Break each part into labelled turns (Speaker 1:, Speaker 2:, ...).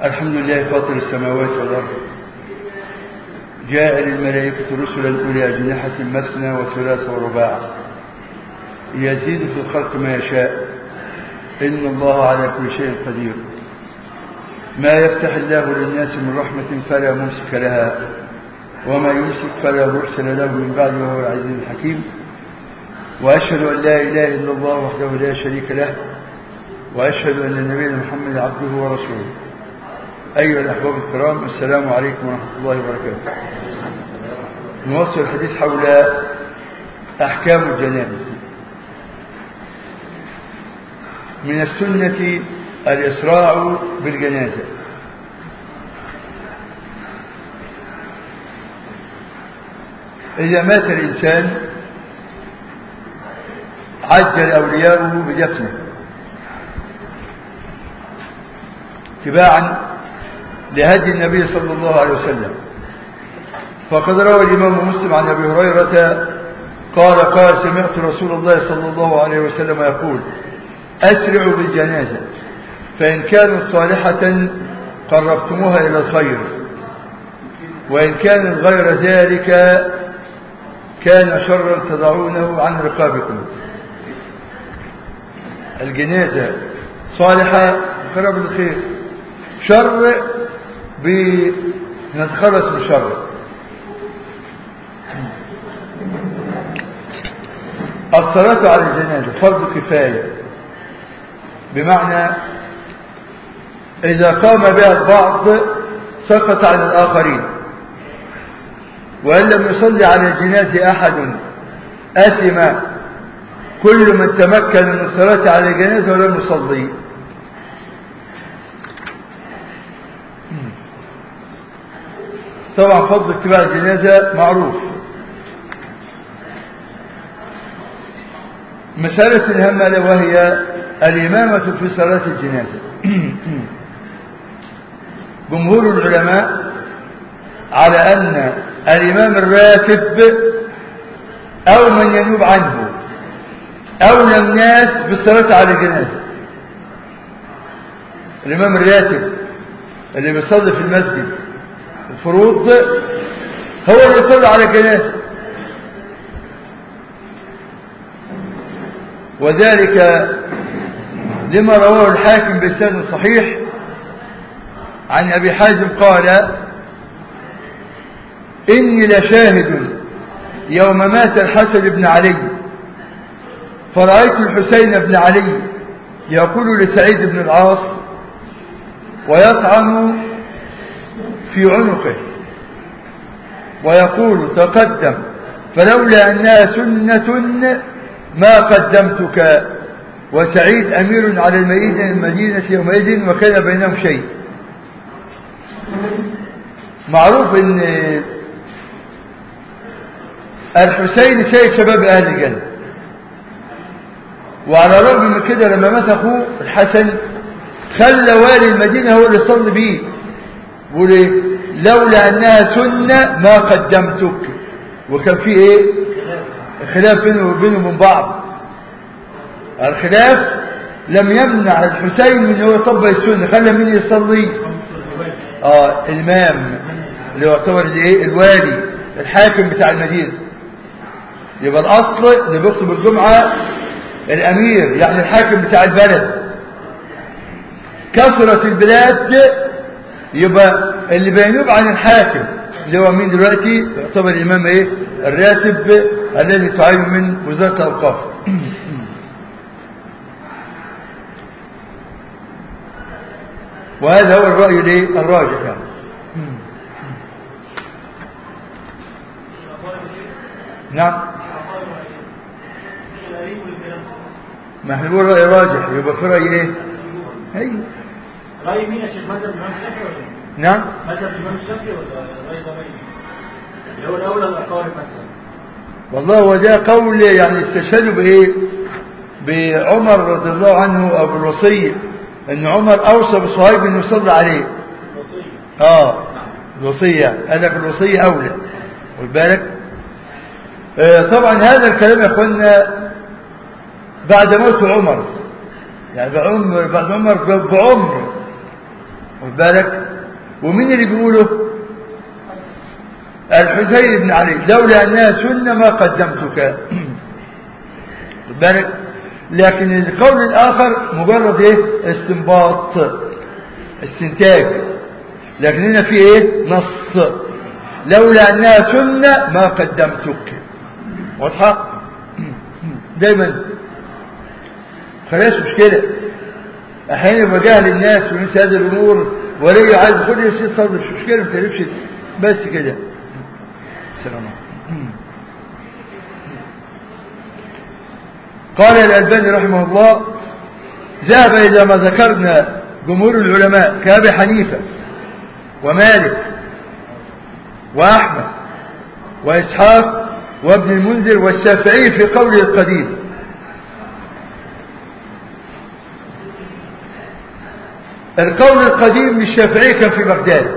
Speaker 1: الحمد لله فاطر السماوات والأرض جاء للملائكة رسلا أولي أجنحة مثنى وثلاث ورباع يزيد في الخلق ما يشاء إن الله على كل شيء قدير ما يفتح الله للناس من رحمة فلا ممسك لها وما يمسك فلا مرسل له من بعد وهو العزيز الحكيم وأشهد أن لا إله إلا الله وحده لا شريك له وأشهد أن نبينا محمد عبده ورسوله أيها الأحباب الكرام السلام عليكم ورحمة الله وبركاته نوصل الحديث حول أحكام الجنائز من السنة الإسراع بالجنازة إذا مات الإنسان عجل أولياؤه بدفنه اتباعا لهدي النبي صلى الله عليه وسلم فقد روى الإمام مسلم عن أبي هريرة قال قال سمعت رسول الله صلى الله عليه وسلم يقول أسرعوا بالجنازة فإن كانت صالحة قربتموها إلى الخير وإن كانت غير ذلك كان شرا تضعونه عن رقابكم الجنازة صالحة قرب الخير شر بنتخلص من شر الصلاة على الجنازة فرض كفاية بمعنى إذا قام بها البعض سقط عن الآخرين وإن لم يصلي على الجنازة أحد أثم كل من تمكن من الصلاة على الجنازة ولم يصلي طبعا فضل اتباع الجنازة معروف مسألة هامة وهي الإمامة في صلاة الجنازة جمهور العلماء على أن الإمام الراتب أو من ينوب عنه أولى الناس بالصلاة على الجنازة الإمام الراتب اللي بيصلي في المسجد الفروض هو اللي يصلي على الجنازة وذلك لما رواه الحاكم بسند صحيح عن أبي حازم قال إني لشاهد يوم مات الحسن بن علي فرأيت الحسين بن علي يقول لسعيد بن العاص ويطعن في عنقه ويقول تقدم فلولا أنها سنة ما قدمتك وسعيد أمير على المدينة المدينة يومئذ وكان بينهم شيء معروف ان الحسين سيد شباب أهل الجنة وعلى الرغم من كده لما مات أخوه الحسن خلى والي المدينة هو اللي صلي بيه بيقول ايه لولا أنها سنة ما قدمتك وكان في ايه خلاف بينه وبينه من بعض الخلاف لم يمنع الحسين من هو يطبق السنة خلى مين يصلي اه الامام اللي يعتبر الايه الوالي الحاكم بتاع المدينة يبقى الاصل اللي بيخطب الجمعة الامير يعني الحاكم بتاع البلد كثرة البلاد يبقى اللي بينوب عن الحاكم اللي هو مين دلوقتي يعتبر الامام ايه الراتب الذي تعين من وزارة الاوقاف وهذا هو الرأي الايه الراجح يعني نعم ما احنا بنقول رأي راجح يبقى في رأي ايه ايوه
Speaker 2: رأي مين يا شيخ مذهب الإمام الشافعي ولا إيه؟
Speaker 1: نعم
Speaker 2: مذهب الإمام الشافعي ولا رأي ضمير؟ اللي هو الأولى الأقارب مثلا
Speaker 1: والله هو ده قول يعني استشهدوا بايه بعمر رضي الله عنه او بالوصيه ان عمر اوصى بصهيب انه يصلي عليه
Speaker 2: الوصية
Speaker 1: اه الوصيه قال لك الوصيه اولى خد بالك آه طبعا هذا الكلام يا اخوانا بعد موت عمر يعني بعمر بعد عمر بعمر واخد بالك ومين اللي بيقوله الحسين بن علي لولا أنها سنة ما قدمتك واخد بالك لكن القول الآخر مجرد ايه استنباط استنتاج لكن هنا في ايه نص لولا أنها سنة ما قدمتك واضحة دايما خلاص مشكلة احيانا يبقى جهل الناس ونسى هذه الامور ولي عايز خد يصير صدر مش مشكلة ما تعرفش بس كده سلام قال الألباني رحمه الله ذهب إلى ما ذكرنا جمهور العلماء كأبي حنيفة ومالك وأحمد وإسحاق وابن المنذر والشافعي في قوله القديم القول القديم للشافعي كان في بغداد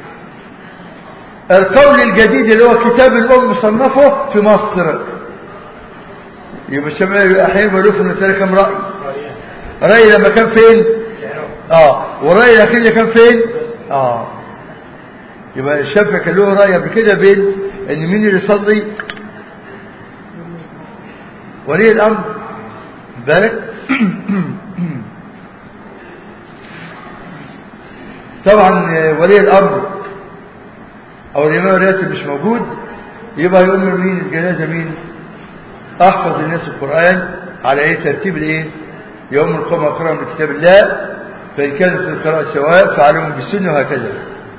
Speaker 1: القول الجديد اللي هو كتاب الأم مصنفه في مصر يبقى الشافعي أحيانا بيقولوا في المسألة كم رأي رأي لما كان فين اه ورأي الأخير كان فين اه يبقى الشافعي كان له رأي قبل كده بين ان مين اللي يصلي ولي الأمر بالك طبعا ولي الأمر أو الإمام الراتب مش موجود يبقى يؤمر مين الجنازة مين أحفظ الناس القرآن على أي ترتيب الإيه يوم القوم أقرأهم بكتاب الله فإن كانت في القراءة سواء فعلمهم بالسنة وهكذا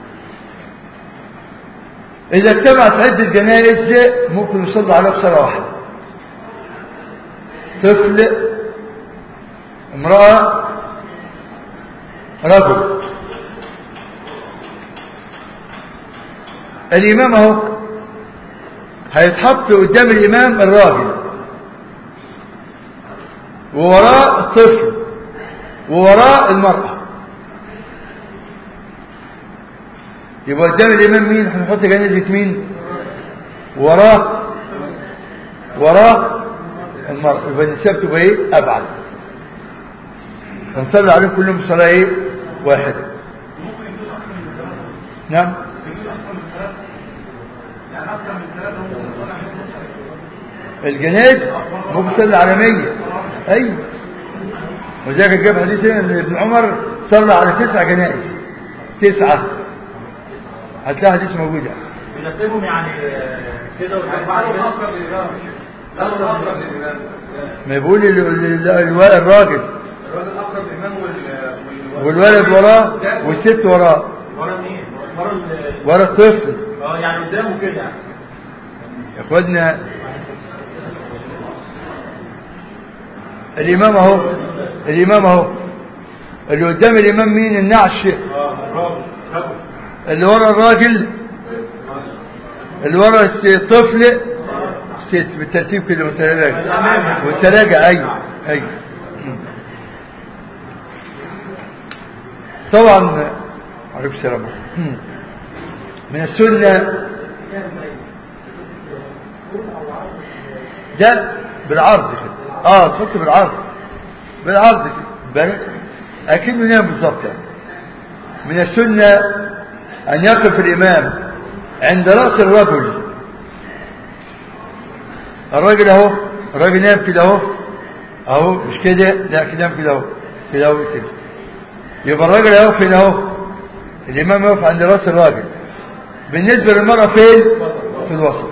Speaker 1: إذا اجتمعت عدة جنائز ممكن يصلى على بصرة واحدة طفل امرأة رجل الإمام اهو هيتحط قدام الإمام الراجل ووراء الطفل ووراء المرأة يبقى قدام الإمام مين هنحط جنازة مين وراه وراه المرأة يبقى النساء بتبقى ايه أبعد هنصلي عليهم كلهم صلاة ايه واحدة نعم الجناز ممكن تصلي على 100 ايوه وذلك جاب حديث هنا ان ابن عمر صلى على تسع جنائز تسعة هتلاقي حديث موجودة
Speaker 2: بنسيبهم يعني كده والبعض
Speaker 1: ما يقول ال- ال- ال- الراجل
Speaker 3: الراجل اقرب الامام وال-
Speaker 1: والولد وراه والست وراه
Speaker 2: ورا مين؟ ورا ال-
Speaker 1: ورا الطفل
Speaker 2: اه يعني قدامه كده يعني
Speaker 1: يا اخوانا الامام اهو الامام اهو اللي قدام الامام مين النعش
Speaker 2: اه الراجل رجل
Speaker 1: اللي ورا الراجل اللي ورا الس- الطفل الست بالترتيب كده وتراجع وتراجع ايوه ايوه طبعا عليكم السلام من السنه ده بالعرض كده اه تحط بالعرض بالعرض كده بالك اكنه نام بالظبط يعني من السنه ان يقف الامام عند راس الرجل الراجل اهو الراجل نام كده اهو اهو مش كده لا كده نام كده اهو كده اهو كده يبقى الراجل اهو فين اهو الامام يقف عند راس الراجل بالنسبه للمراه فين في الوسط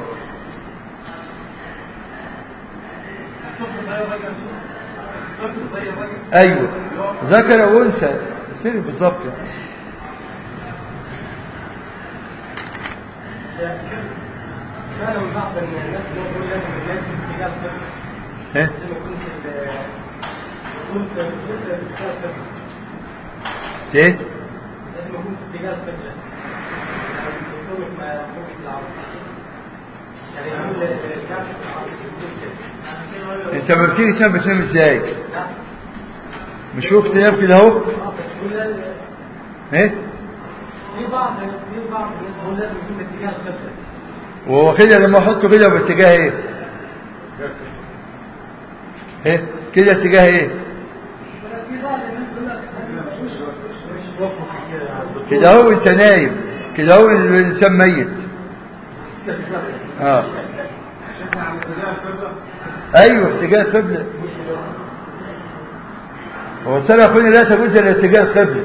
Speaker 1: ايوه ذكر وانثى كده بالظبط
Speaker 4: كانوا بعض الناس يقول لازم لازم اتجاه الفقه
Speaker 1: ها
Speaker 4: لازم يكون في ال- يكون في في اتجاه الفقه
Speaker 1: ايه
Speaker 4: لازم يكون في اتجاه القبلة يعني الدكتور ما يخرجش بالعرض يعني يقول الكعب في العرض يقول كده
Speaker 1: انت لما بتيجي تنام بتنام ازاي
Speaker 4: لا
Speaker 1: مش وقت تنام كده اهو
Speaker 4: آه، بس يقول لازم-
Speaker 1: ايه
Speaker 4: في بعض في بعض الناس بيقول لازم يكون في اتجاه القبلة
Speaker 1: وهو كده لما احطه كده باتجاه ايه ايه كده اتجاه ايه
Speaker 4: في بعض الناس بيقول لك
Speaker 2: مش وقفه كده يعني
Speaker 1: كده هو انت نايم كده هو الانسان ميت اه ايوه اتجاه القبلة هو السنة اخونا لا تجوز الا اتجاه القبلة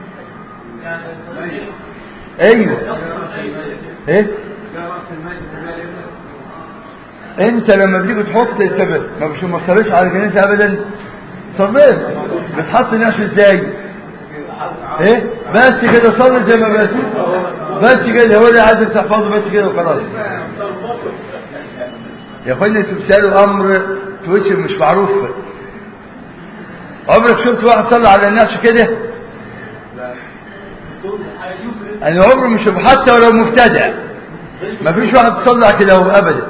Speaker 1: ايوه ايه انت لما بتيجي تحط انت ب- ما مش ما تصليش على الجنازه ابدا صليت بتحط ناس ازاي ايه بس كده صلي زي ما بس بس كده هو اللي عايزك تحفظه بس كده وخلاص يا اخوانا انتوا بتسالوا امر تويتر مش معروف عمرك شفت واحد صلى على الناس كده انا عمري مش حتى ولو مبتدع ما فيش واحد صلى كده هو ابدا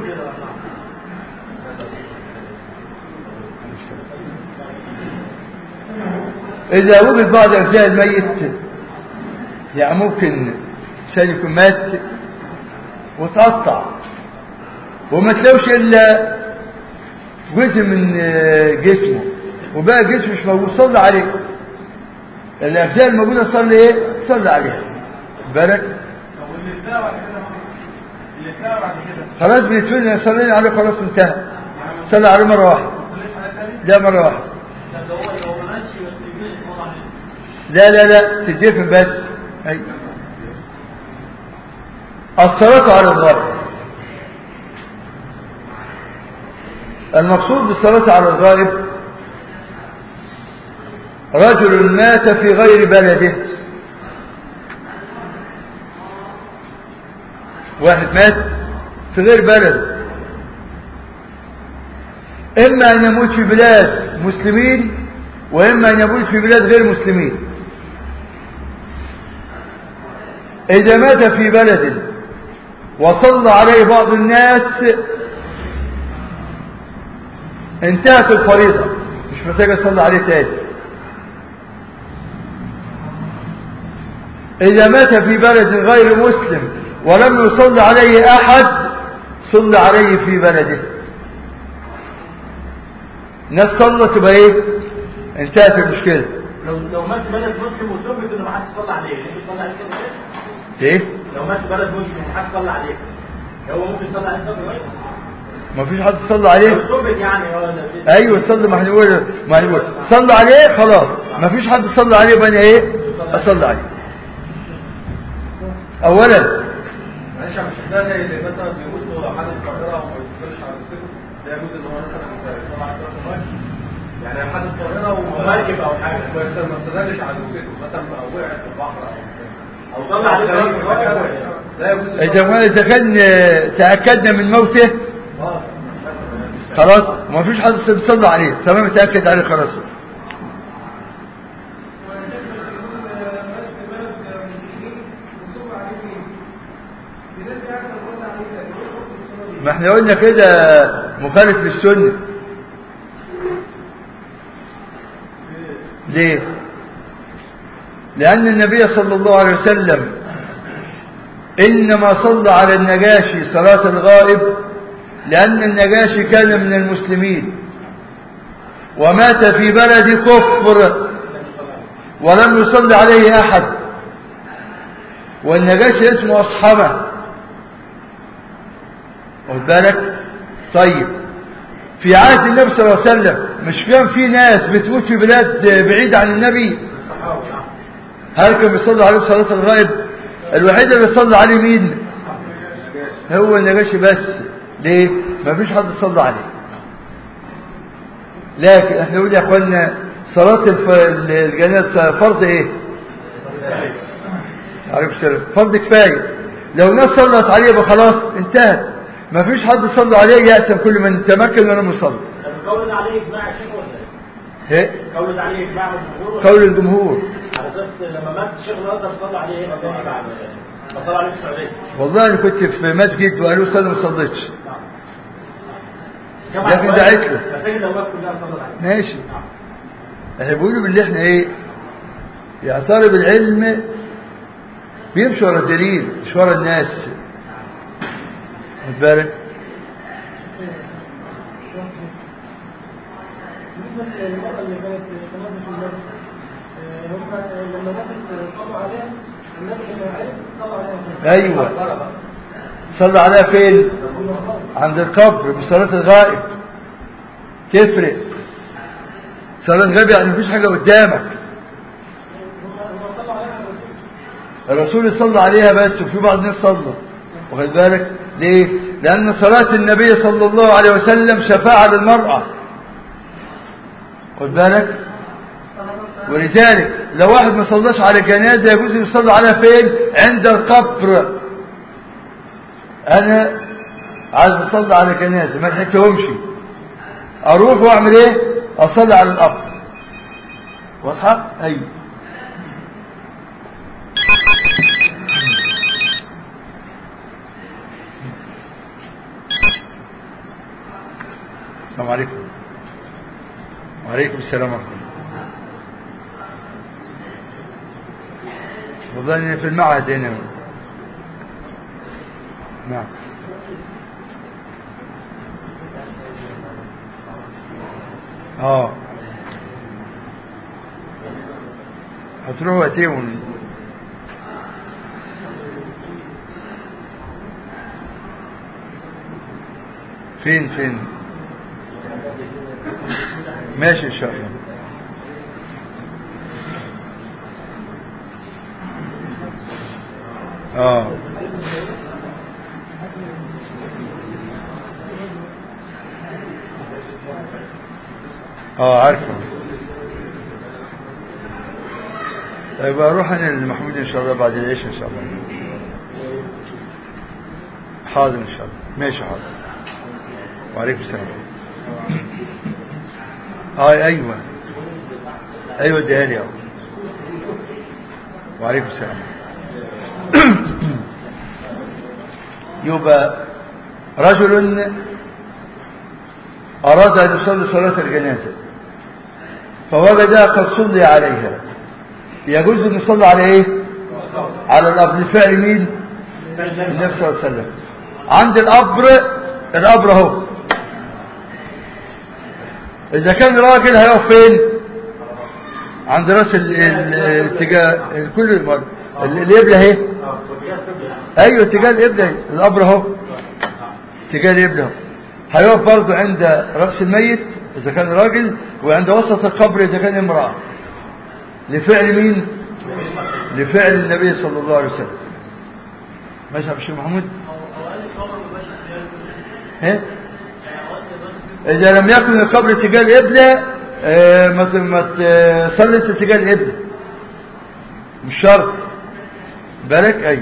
Speaker 1: إذا وجد بعض أجزاء الميت يعني ممكن إنسان يكون مات وتقطع وما تلاقوش إلا جزء من آه، جسمه وبقى جسمه مش موجود صلى عليه الأجزاء الموجودة صلي إيه؟ صلي عليها بالك
Speaker 2: طب واللي اتلاقى بعد كده اللي اتلاقى بعد كده
Speaker 1: خلاص بيتفلنا صلينا عليه خلاص انتهى صلى عليه مرة واحدة
Speaker 2: كل حاجه ثانيه
Speaker 1: لا مرة واحدة
Speaker 2: طب هو لو ما ماتش بس يجي طبعا
Speaker 1: لا لا لا تدفن بس أي. الصلاة على الغائب المقصود بالصلاة على الغائب رجل مات في غير بلده واحد مات في غير بلده إما أن يموت في بلاد مسلمين وإما أن يموت في بلاد غير مسلمين إذا مات في بلد وصلى عليه بعض الناس انتهت الفريضة مش محتاج يصلى عليه تاني إذا مات في بلد غير مسلم ولم يصلى عليه أحد صلى عليه في بلده ناس صلت تبقى ايه انتهت المشكلة
Speaker 4: لو لو مات بلد مسلم وثبت انه ما حدش صلى عليه ممكن يصلي عليه صلاه
Speaker 1: ايه
Speaker 4: لو مات بلد مسلم وما حدش صلى عليه هو ممكن يصلي عليه صلاه
Speaker 1: ما فيش حد صلى عليه
Speaker 4: لو ثبت يعني هو ده-
Speaker 1: ايوه صلى ما هنقول ما هنقول صلى عليه خلاص ما فيش حد صلى عليه يبقى انا ايه اصلي عليه اولا
Speaker 3: معلش يا مش ده زي اللي مثلا بيموتوا حادث طائره وما يدخلش على السجن ده يجوز ان هو مثلا يصلي على صلاه الموت يعني حادث طائره
Speaker 4: مركب أو حاجة.
Speaker 3: ما يست- ما استدلش على وجوده مثلا أو وقع في البحر او
Speaker 4: أو صلى عليه صلاة
Speaker 3: في
Speaker 4: الغائب
Speaker 3: مكان.
Speaker 4: ولا-
Speaker 3: لا يجوز
Speaker 1: اذا ما اذا كان آه، تاكدنا من موته
Speaker 3: اه
Speaker 1: خلاص ما فيش حد صلى عليه تمام تاكد عليه خلاص ما احنا قلنا كده مخالف للسنة ليه لأن النبي صلى الله عليه وسلم إنما صلى على النجاشي صلاة الغائب لأن النجاشي كان من المسلمين ومات في بلد كفر ولم يصلي عليه أحد والنجاشي اسمه أصحمه واخد بالك طيب في عهد النبي صلى الله عليه وسلم مش كان في ناس بتموت في بلاد بعيدة عن النبي هل كان بيصلي عليه صلاة الغائب الوحيد اللي بيصلي عليه مين هو النجاشي بس ليه ما فيش حد صلى عليه لكن احنا نقول يا اخوانا صلاة الف- الجنازة فرض ايه عليكم السلام فرض كفاية لو ناس صلت عليه يبقى خلاص انتهت ما فيش حد صلى عليه يأسم كل من تمكن ولم يصلي
Speaker 4: طب القول ده عليه اجماع يا شيخ ولا ايه؟
Speaker 1: ايه
Speaker 4: القول ده عليه اجماع من الجمهور ولا
Speaker 1: قول الجمهور
Speaker 4: على اساس لما مات الشيخ الازهر صلى عليه هنا تاني بعد فصلى عليه في السعوديه
Speaker 1: والله انا كنت في مسجد وقالوا صلي ما صليتش
Speaker 4: جمع
Speaker 1: لكن
Speaker 4: الوالد،
Speaker 1: دعيت له.
Speaker 4: مساجد الاوقات كلها صلت عليه
Speaker 1: ماشي احنا بيقولوا باللي احنا ايه يا طالب العلم بيمشي ورا الدليل مش ورا الناس خد بالك
Speaker 5: بالنسبة للمرأة اللي كانت تنظف المسجد هم لما ماتت
Speaker 4: صلوا عليها النبي لما عرف صلوا عليها
Speaker 1: ايوه صلى عليها فين عند القبر بصلاة الغائب تفرق صلاة الغائب يعني مفيش حاجة قدامك الرسول صلى عليها بس وفي بعض الناس صلى واخد بالك ليه لأن صلاة النبي صلى الله عليه وسلم شفاعة للمرأة خد بالك ولذلك لو واحد ما صلاش على جنازة يجوز يصلي عليها فين عند القبر انا عايز اصلي على جنازة ما لحقتهمش اروح واعمل ايه اصلي على القبر واضحة ايوه السلام عليكم وعليكم السلام ورحمة الله والله في المعهد هنا نعم اه هتروحوا وقتين فين فين ماشي ان شاء الله اه اه عارفه طيب اروح انا لمحمود ان شاء الله بعد العيش ان شاء الله حاضر ان شاء الله ماشي حاضر وعليكم السلام اه ايوه ايوه اديها لي اهو وعليكم السلام يبقى رجل أراد أن يصلي صلاة الجنازة فوجدها قد صلي عليها يجوز أن يصلي على إيه؟ على القبر لفعل مين؟ النبي صلى الله عليه وسلم عند القبر القبر اهو إذا كان راجل هيقف فين؟ عند راس الاتجاه كل مرة القبلة اهي ايوه اتجاه القبلة القبر اهو اتجاه القبلة اهو هيقف برضه عند رأس الميت إذا كان راجل وعند وسط القبر إذا كان امرأة لفعل مين؟ لفعل النبي صلى الله عليه وسلم ماشي يا بشير محمود؟ ايه؟ إذا لم يكن القبر اتجاه القبلة آه ما تصليش اتجاه القبلة مش شرط بالك أيوه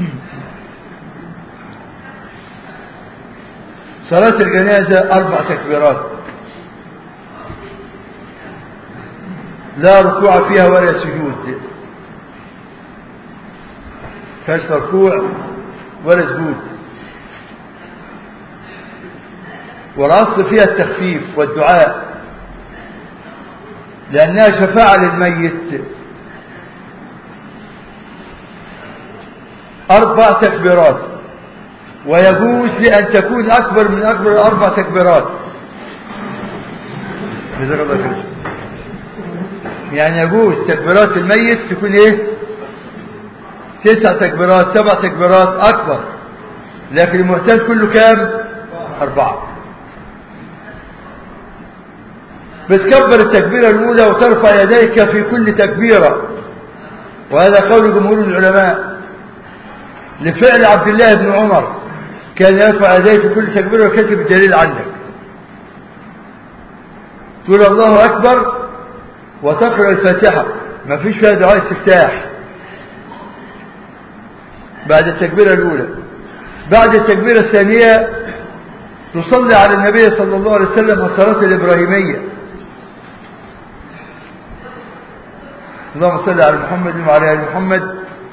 Speaker 1: صلاة الجنازة أربع تكبيرات لا ركوع فيها ولا سجود فاش ركوع ولا سجود والأصل فيها التخفيف والدعاء لأنها شفاعة للميت أربع تكبيرات ويجوز لأن تكون أكبر من أكبر الأربع تكبيرات جزاك الله خير يعني يجوز تكبيرات الميت تكون ايه تسع تكبيرات سبع تكبيرات أكبر لكن المعتاد كله كام أربعة بتكبر التكبيرة الأولى وترفع يديك في كل تكبيرة وهذا قول جمهور العلماء لفعل عبد الله بن عمر كان يرفع يديه في كل تكبيرة وكتب الدليل عندك تقول الله أكبر وتقرأ الفاتحة ما فيش فيها دعاء استفتاح بعد التكبيرة الأولى بعد التكبيرة الثانية تصلي على النبي صلى الله عليه وسلم الصلاة الإبراهيمية اللهم صل على محمد وعلى آل محمد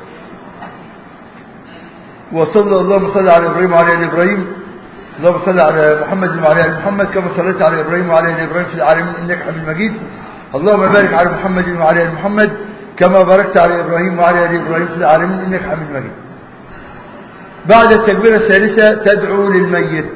Speaker 1: وصلى اللهم صل على إبراهيم وعلى آل إبراهيم اللهم صل على محمد وعلى آل محمد كما صليت على إبراهيم وعلى آل إبراهيم في العالمين إنك حميد مجيد اللهم بارك على محمد وعلى آل محمد كما باركت على إبراهيم وعلى آل إبراهيم في العالمين إنك حميد مجيد بعد التكبيرة الثالثة تدعو للميت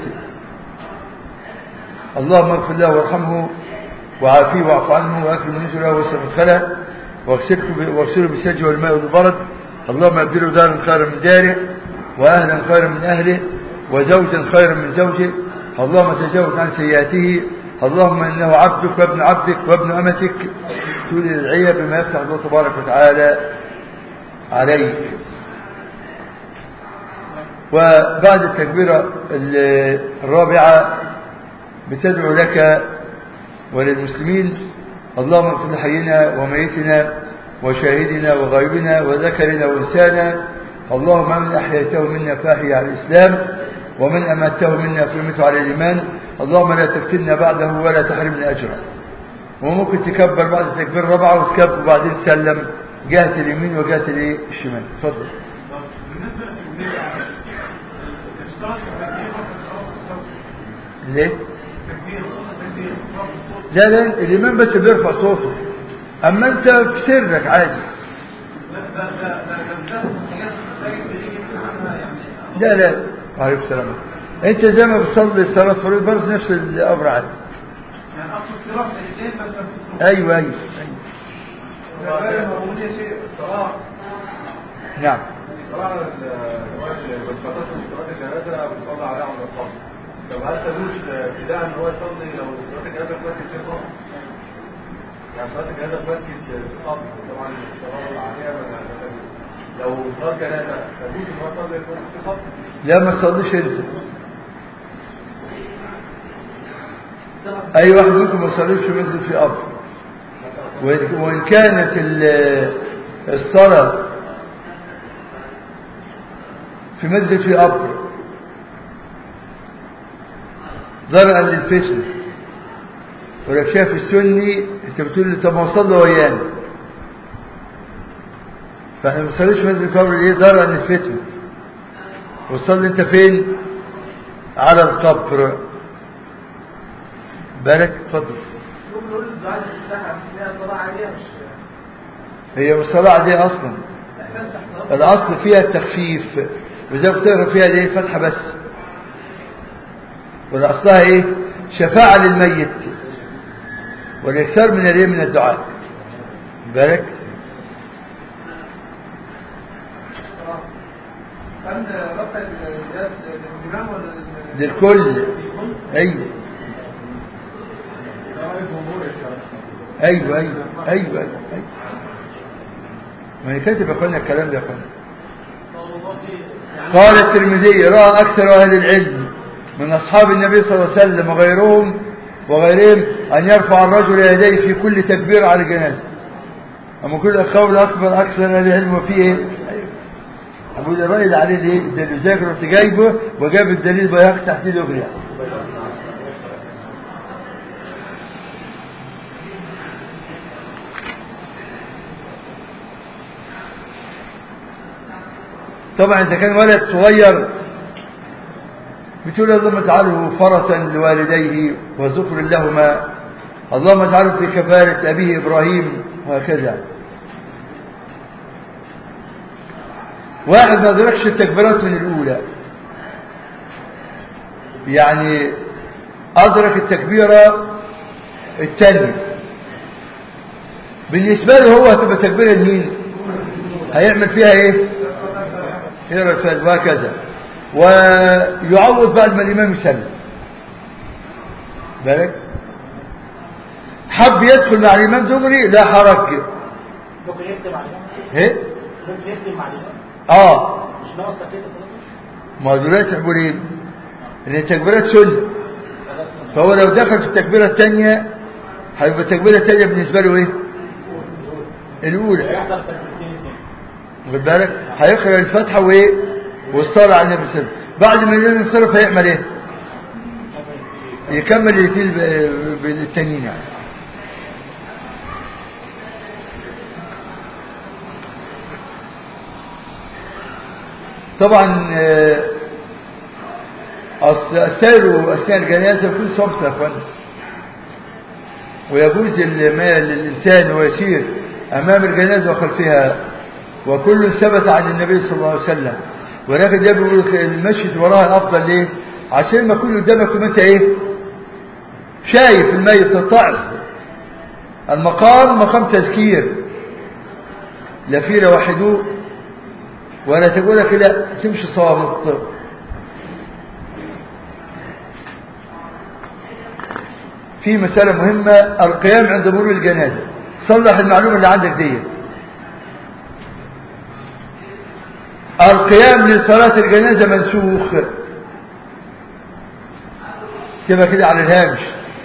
Speaker 1: اللهم اغفر له وارحمه وعافيه واعف عنه واكرم نزله واسع مدخله واغسله واغسله بالثلج والماء والبرد اللهم ابدله دارا خيرا من داره واهلا خيرا من اهله وزوجا خيرا من زوجه اللهم تجاوز عن سيئاته اللهم انه عبدك وابن عبدك وابن امتك تولي العية بما يفتح الله تبارك وتعالى عليك وبعد التكبيرة الرابعة بتدعو لك وللمسلمين اللهم اغفر لحينا وميتنا وشاهدنا وغيبنا وذكرنا وانسانا اللهم من احييته منا فاحي على الاسلام ومن امته منا فامته على الايمان اللهم لا تفتنا بعده ولا تحرمنا اجره وممكن تكبر بعد التكبير الرابعه وتكبر وبعدين تسلم جهه اليمين وجهه الايه الشمال اتفضل
Speaker 2: بالنسبة للتكبير اشترط التكبير
Speaker 1: ليه
Speaker 2: التكبير التكبير
Speaker 1: لا لا الامام بس بيرفع صوته اما انت في سرك عادي لا لا عليكم السلام انت زي ما بتصلي الصلاه فريضه برضه نفس الامر عادي
Speaker 2: يعني اقصد صراحة الاثنين بس ما في الصوت
Speaker 1: ايوه ايوه, أيوة.
Speaker 3: موجود يا شيخ صلاة
Speaker 1: نعم
Speaker 3: صلاة بالخطط صلاة الجنازة بتصلي عليها عند القبر طب هل تجوز ابتداء ان هو يصلي لو صلاة الجنازة فاتت في القبر؟ يعني صلاة الجنازة فاتت في القبر طبعا الصلاة عليها ما ما تجوز. لو صلاة جنازة تجوز ان هو يصلي في القبر؟
Speaker 1: لا ما تصليش انت اي واحد منكم ما يصليش في مسجد في قبر وإن وإن كانت ال- الصلاة في مسجد في قبر ضرعا للفتنة ولو شاف السني انت بتقول لي طب ما صلى ويانا فاحنا ما بنصليش في مسجد في قبر ليه ضرعا للفتنة وصلي انت فين على القبر بالك اتفضل
Speaker 4: نقول الدعاء الاستفتاح فيها صلاة عادية مش
Speaker 1: هي والصلاة دي اصلا
Speaker 4: لا تفتح صلاة
Speaker 1: الاصل فيها التخفيف وزي ما بتقرا فيها دي فتحه بس والاصلها ايه شفاعه للميت والاكثار من الايه من الدعاء بالك
Speaker 3: كان رفع الجهاز للإمام ولا لل-
Speaker 1: للكل ايوه ايوه ايوه ايوه ايوه, أيوة. ما هي كاتب يا اخوانا الكلام ده يا اخوانا قال الترمذي راى اكثر اهل العلم من اصحاب النبي صلى الله عليه وسلم وغيرهم وغيرهم ان يرفع الرجل يديه في كل تكبير على الجنازه اما كل قول اكبر اكثر اهل العلم وفيه ايه أيوة. ابو ده الراي اللي عليه ايه ده اللي ذاكر رحت جايبه وجاب الدليل بياخد تحت الاغنيه طبعا إذا كان ولد صغير بتقول اللهم اجعله فرسا لوالديه وذكر لهما اللهم اجعله في كفالة أبيه إبراهيم وهكذا واحد ما أدركش التكبيرات من الأولى يعني أدرك التكبيرة الثانية بالنسبة له هو هتبقى تكبيرة لمين هيعمل فيها ايه يقرا الفاتحه وهكذا ويعوض بعد ما الامام يسلم بالك حب يدخل مع الامام دغري لا حرج
Speaker 4: ممكن يكتب عليها
Speaker 1: ايه
Speaker 4: ممكن يكتب عليها
Speaker 1: اه
Speaker 4: مش ناقص كده صلاته
Speaker 1: ما هو دلوقتي يقول ايه ان التكبيرات سنه فهو لو دخل في التكبيره الثانيه هيبقى التكبيره الثانيه بالنسبه له ايه الاولى
Speaker 4: هيحضر تكبيرتين اثنين
Speaker 1: واخد بالك هيقرا الفاتحه وايه والصلاه على النبي صلى الله عليه وسلم بعد ما الامام ينصرف هيعمل ايه يكمل الاثنين ب- بالتانيين يعني طبعا آه، أصل السير اثناء الجنازه يكون صمت يا اخوانا ويجوز المال للإنسان ويسير أمام الجنازة وخلفها وكل ثبت عن النبي صلى الله عليه وسلم ولكن ده بيقول المشي وراها الأفضل ليه عشان ما يكون قدامك ثم أنت إيه شايف الميت تتعظ المقام مقام تذكير لا في لا وحدوه ولا تقول كده تمشي صامت في مسألة مهمة القيام عند مرور الجنازة صلح المعلومة اللي عندك دي القيام لصلاة الجنازة منسوخ تبقى كده على الهامش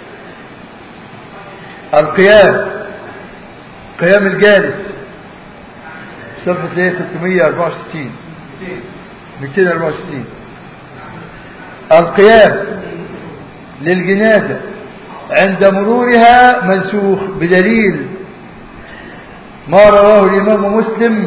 Speaker 1: القيام قيام الجالس صفحة ايه 364 264 القيام للجنازة عند مرورها منسوخ بدليل ما رواه الإمام مسلم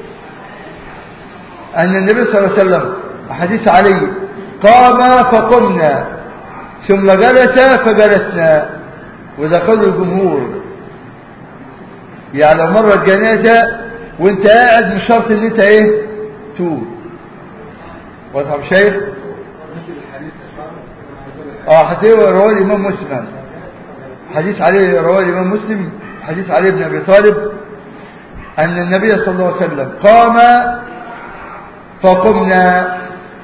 Speaker 1: أن النبي صلى الله عليه وسلم حديث علي قام فقمنا ثم جلس فجلسنا وده قول الجمهور يعني لو مرت جنازة وانت قاعد مش شرط ان انت ايه تقول واضح يا شيخ اه حديث رواه الامام مسلم حديث عليه رواه الامام مسلم حديث علي بن ابي طالب ان النبي صلى الله عليه وسلم قام فقمنا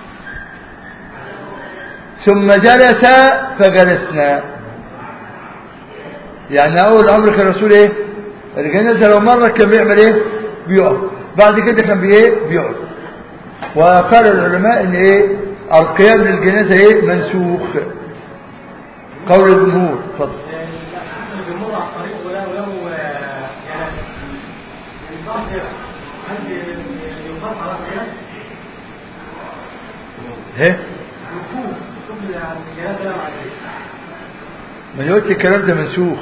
Speaker 1: ثم جلس فجلسنا يعني اول امر كان الرسول ايه الجنازه لو مرت كان بيعمل ايه بيقف بعد كده كان بايه بيقف وقال العلماء ان ايه القيام للجنازه ايه منسوخ قول الجمهور اتفضل
Speaker 4: الجمهور على الطريق ولا ولو يعني ينصح هل ينصح على القياس؟
Speaker 1: ايه
Speaker 4: ركوب ركوب الجنازه لا معلش
Speaker 1: ما قلت الكلام ده منسوخ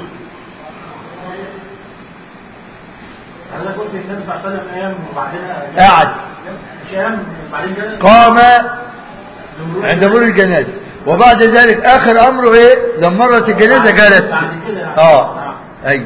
Speaker 4: انا قلت النبي صلى الله عليه وسلم قام وبعدين
Speaker 1: قعد
Speaker 4: مش قام وبعدين جلس
Speaker 1: قام عند مرور الجنازه وبعد ذلك اخر امره ايه لما مرت الجنازه جلس
Speaker 4: بعد كده
Speaker 1: اه ايوه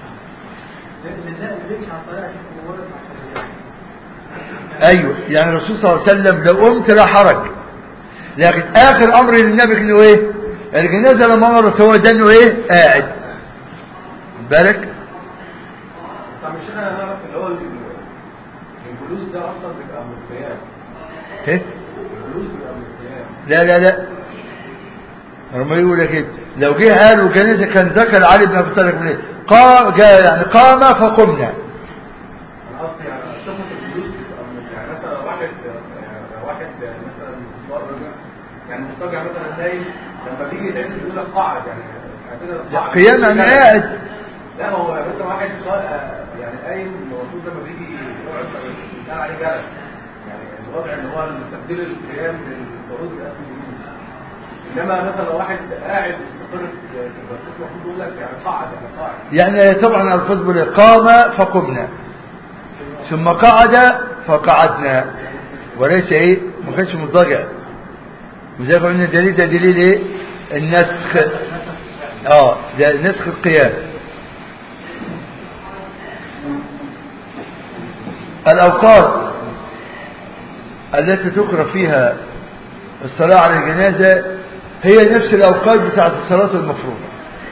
Speaker 1: ايوه يعني الرسول صلى الله عليه وسلم لو قمت لا حرج لكن اخر امر للنبي انه ايه الجنازه لما مرت هو ده انه ايه قاعد بالك
Speaker 3: طب مش انا نعرف اللي هو ال- الجلوس ده اصلا بيبقى من القيام
Speaker 1: ايه
Speaker 3: الجلوس بيبقى من القيام
Speaker 1: لا لا لا هم يقول لك ايه لو جه قالوا جنازه كان ذكر علي بن ابي طالب ايه قام جاء يعني قام فقمنا
Speaker 3: انا قصدي يعني صفه الجلوس بتبقى من يعني مثلا واحد يعني واحد مثلا مضطر يعني مضطجع مثلا نايم لما بيجي يتعمل يقول لك قاعد يعني عندنا القعد.
Speaker 1: قيام يعني قاعد
Speaker 3: لا هو مثلا واحد قا- يعني قايم المفروض لما بيجي يقعد يتقال عليه جلس يعني الوضع ان هو تبديل القيام للقعود الاسم الجلوس انما مثلا لو واحد قاعد مستقر في البرسيس المفروض يقول لك يعني قاعد يعني قاعد
Speaker 1: يعني طبعا الفظ بال قام فقمنا ثم قعد فقعدنا وليس ايه ما كانش مضطجع وزي ما قلنا الدليل ده دليل ايه النسخ اه ده نسخ القيام الاوقات التي تكره فيها الصلاة على الجنازة هي نفس الأوقات بتاعت الصلاة المفروضة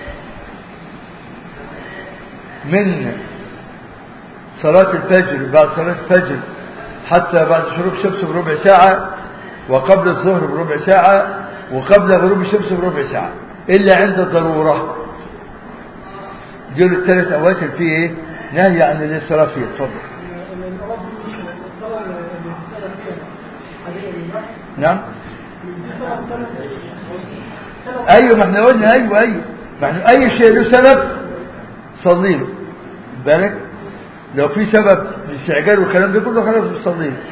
Speaker 1: من صلاة الفجر بعد صلاة الفجر حتى بعد شروق الشمس بربع ساعة وقبل الظهر بربع ساعة وقبل غروب الشمس بربع ساعة إلا عند الضرورة دول الثلاث أوقات اللي فيه إيه؟ نهي عن الصلاة فيها اتفضل نعم ايوه ما احنا قلنا ايوه ايوه ما احنا اي شيء له سبب صلي له بالك لو في سبب الاستعجال والكلام ده كله خلاص بتصلي له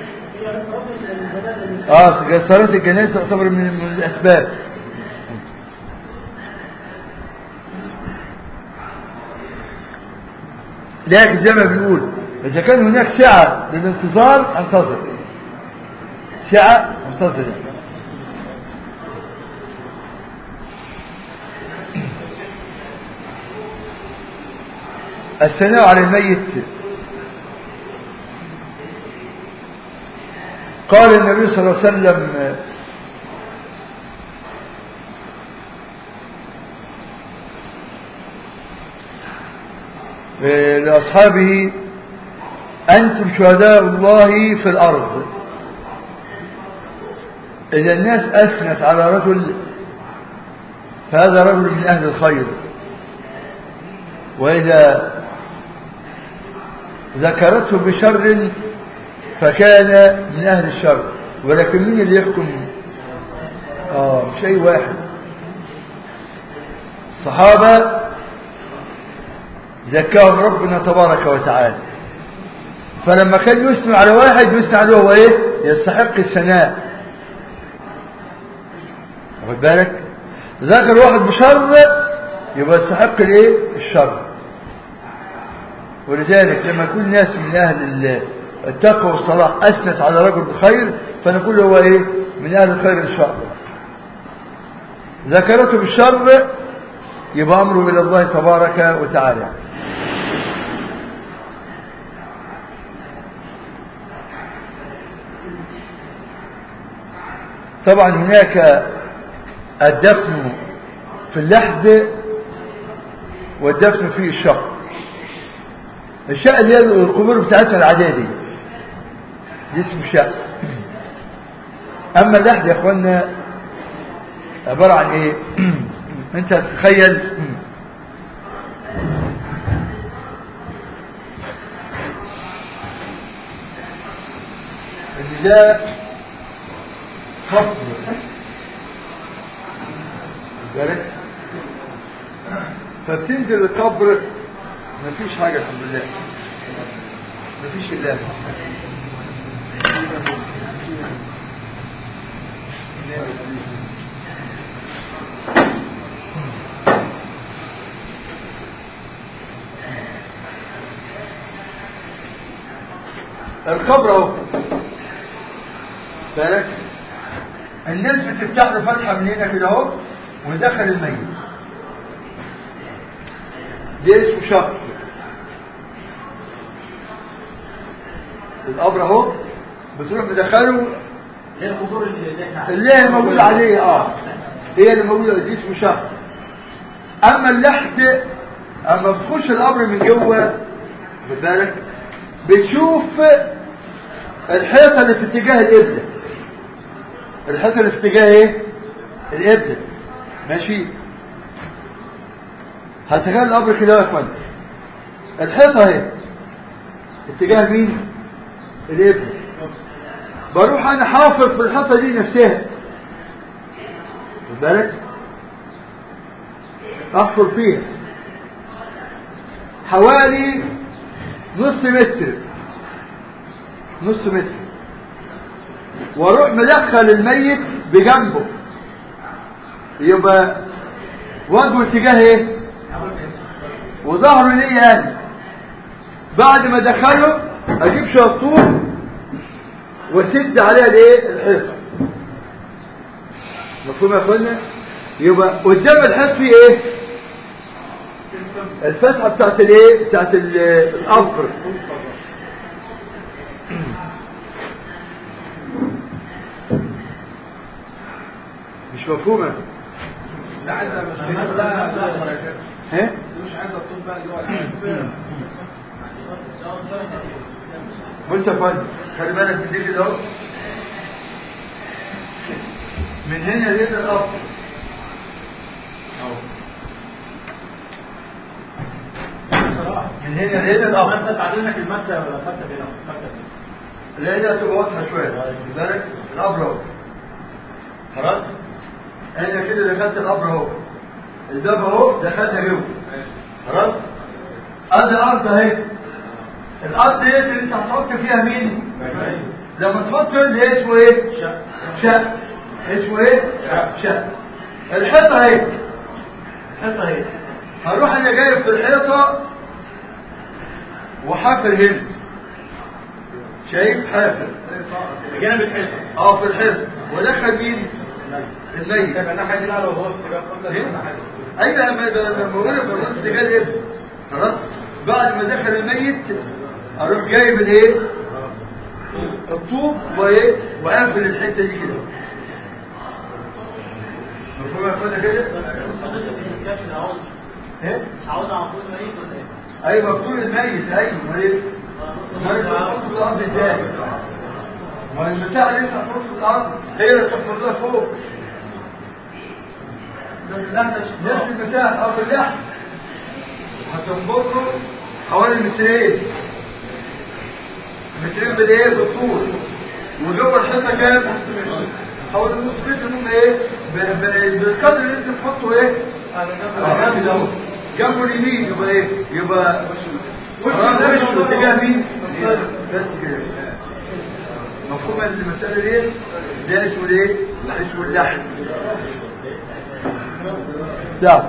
Speaker 1: اه صلاة الجنازة تعتبر من من الاسباب لكن زي ما بنقول اذا كان هناك سعة للانتظار انتظر سعة انتظر يعني. الثناء على الميت قال النبي صلى الله عليه وسلم لأصحابه أنتم شهداء الله في الأرض إذا الناس أثنت على رجل فهذا رجل من أهل الخير وإذا ذكرته بشر فكان من أهل الشر ولكن مين اللي يحكم آه شيء واحد الصحابة زكاهم ربنا تبارك وتعالى فلما كان يثني على واحد يثني عليه هو ايه يستحق الثناء واخد بالك ذكر واحد بشر يبقى يستحق الايه الشر ولذلك لما يكون ناس من اهل التقوى والصلاح اثنت على رجل بخير فنقول هو ايه من اهل الخير ان شاء الله ذكرته بالشر يبقى امره الى الله تبارك وتعالى طبعا هناك الدفن في اللحد والدفن في الشق الشق اللي هي القبور بتاعتنا العادية دي دي اسمه شق اما اللحد يا اخوانا عبارة عن ايه انت تتخيل ان ده خفض بالك فبتنزل القبر مفيش حاجة الحمد لله مفيش الا القبر اهو بالك الناس بتفتح له فتحه من هنا كده اهو ويدخل الميت ده اسمه شق القبر اهو بتروح مدخله
Speaker 4: هي القبور اللي احنا
Speaker 1: اللي هي موجودة عليه اه هي اللي موجودة دي اسمه شق اما اللحد اما بتخش القبر من جوه خد بالك بتشوف الحيطة اللي في اتجاه القبلة الحيطة اللي في اتجاه ايه القبلة ماشي هتخيل القبر كده يا اخوان الحيطة اهي اتجاه مين القبلة بروح انا حافر في الحيطة دي نفسها خد بالك احفر فيها حوالي نص متر نص متر واروح مدخل الميت بجنبه يبقى وجهه اتجاه ايه وظهره ليا انا بعد ما ادخله اجيب شويه طوب واسد عليها الايه الحيطه مفهوم يا اخوانا يبقى قدام الحيط في ايه الفتحه بتاعت الايه بتاعت ال- القبر مش مفهومه
Speaker 3: لا عايز مش لا لا لا
Speaker 1: ها
Speaker 3: مش عايز الطب بقى اللي هو
Speaker 1: بص يا فندم خلي بالك من دي كده اهو من هنا لهنا القبر اهو من هنا لهنا القبر
Speaker 4: انت تعلمك المادة ولا خدت كده خدت كده
Speaker 1: لقيتها تبقى واضحه شويه خد بالك القبر اهو خلاص انا كده دخلت القبر اهو الباب اهو دخلنا جوه خلاص ادي الارض اهي الارض ديت اللي انت هتحط فيها مين لما تحط اللي اسمه ايه شق اسمه ايه شق الحيطه اهي الحيطه اهي هروح انا جايب في الحيطه وحافر هنا شايف حافر
Speaker 4: بجانب الحيطة
Speaker 1: اه في الحيطه ودخل مين الميت
Speaker 3: يبقى الناحيه دي لا لو هو اتجاه قبل
Speaker 1: إيه؟
Speaker 3: الناحيه دي
Speaker 1: ايوه لما لما موجوده في الرص اتجاه الابن خلاص بعد ما دخل الميت اروح جايب الايه الطوب وايه وقافل الحته دي كده مفهوم يا اخوانا كده
Speaker 4: عاوز
Speaker 1: ايه
Speaker 4: عاوز على طول ميت ولا ايه؟
Speaker 1: ايوه مقتول الميت ايوه امال ايه ما انت تحط في الارض ازاي ما المساحه اللي انت هتحط في الارض هي اللي تحفر لها فوق نفس المساحه ارض اللحم هتنبضه حوالي مترين مترين بالايه بالطول وجوه الحيطه كام حوالي نص متر المهم ايه ب- ب- بالقدر اللي انت تحطه ايه على جنب ده جنبه اليمين يبقى ايه يبقى وشه وشه اتجاه مين بس كده مفهوم المسألة دي ده اسمه ايه اسمه اللحم ده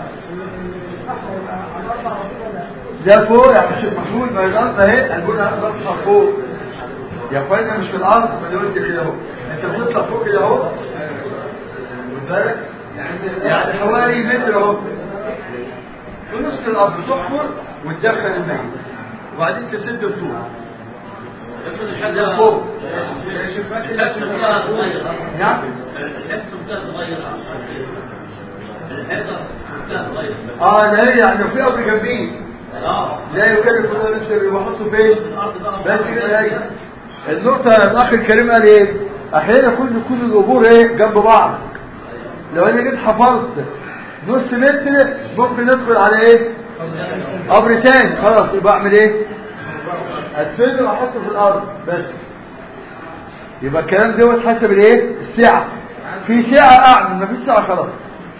Speaker 1: ده فوق يا مش محمود ما الارض اهي هنقول الارض فوق يا اخوانا مش في الارض ما انا قلت كده اهو انت بتطلع فوق كده اهو خد بالك يعني حوالي متر اهو في نص الارض تحفر وتدخل الميت وبعدين تسد الطول ده فوق نعم اه لا يعني في امر جنبيه لا يكلف الله نفسا الا وحطه فين بس كده هي النقطة الأخ الكريم قال إيه؟ أحيانا كل كل القبور إيه؟ جنب بعض. لو أنا جيت حفظت نص متر ممكن ندخل على إيه؟ قبر تاني خلاص يبقى أعمل إيه؟ أدفنه وأحطه في الأرض بس. يبقى الكلام دوت حسب الإيه؟ السعة. في سعة أعمل ما فيش سعة خلاص.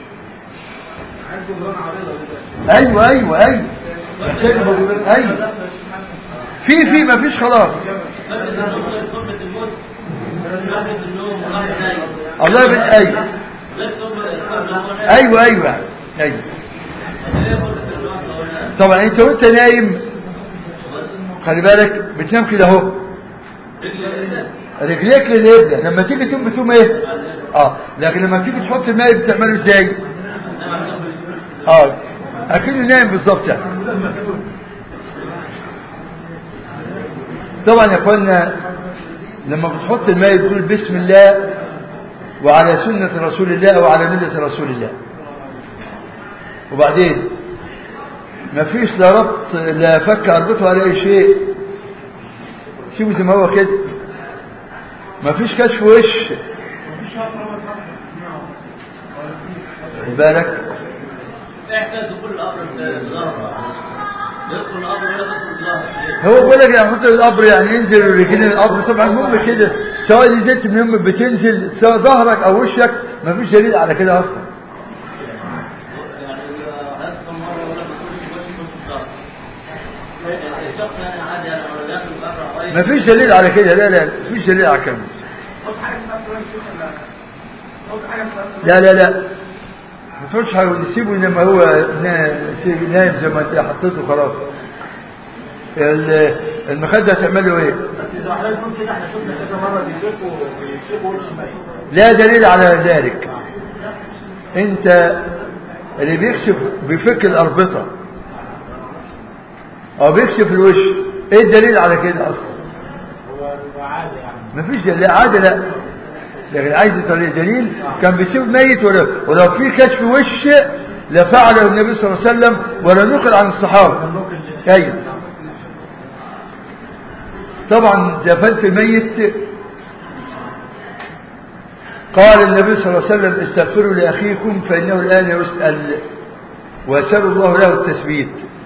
Speaker 1: أيوه أيوه أيوه. أيوه. في في ما فيش خلاص. الله يبارك ايوه ايوه ايوه ايوه طبعا انت وانت نايم خلي بالك بتنام كده اهو رجليك للابره لما تيجي تقوم بتقوم ايه اه لكن لما تيجي تحط الماء بتعمله ازاي اه اكنه نايم بالظبط يعني طبعا يا اخوانا لما بتحط الماء بتقول بسم الله وعلى سنة رسول الله وعلى ملة رسول الله وبعدين ما فيش لا ربط لا فك اربطه ولا اي شيء سيبه زي ما هو كده ما فيش كشف وش خد بالك
Speaker 2: احتاج كل الامر بالظهر يدخل الامر ولا تدخل الظهر
Speaker 1: هو بيقول لك يعني حط القبر يعني ينزل رجلين القبر طبعا المهم كده سواء نزلت من يوم بتنزل سواء ظهرك او وشك ما فيش دليل على كده اصلا
Speaker 2: يعني هيدخل مره ولا تدخل وش وش الظهر الشخص يعني عادي يعني لو داخل بره قريب
Speaker 1: ما فيش دليل على كده لا لا ما فيش دليل على كده لا لا لا ما تقولش حاجه نسيبه لما هو نا- نايم زي ما انت حطيته خلاص ال- المخدة هتعمله ايه
Speaker 4: بس اذا حضرتك كنت كده احنا شفنا كذا مره بيشربوا بيشربوا وش ميت
Speaker 1: لا دليل على ذلك انت اللي بيكشف بيفك الاربطه او بيكشف الوش ايه الدليل على كده اصلا
Speaker 4: هو عادي يعني
Speaker 1: مفيش دليل عادي لا لكن عايز طريق دليل كان بيسيب ميت ولو, ولو في كشف وش لفعله النبي صلى الله عليه وسلم ولا نقل عن الصحابه ايوه طبعا دفنت الميت قال النبي صلى الله عليه وسلم استغفروا لاخيكم فانه الان يسال واسالوا الله له التثبيت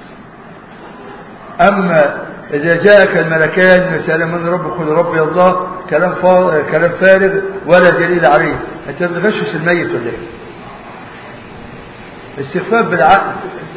Speaker 1: أما إذا جاءك الملكان يسأل من ربك قل ربي الله كلام فا... كلام فارغ ولا دليل عليه أنت بتغشش الميت ولا إيه؟ استخفاف بالعقل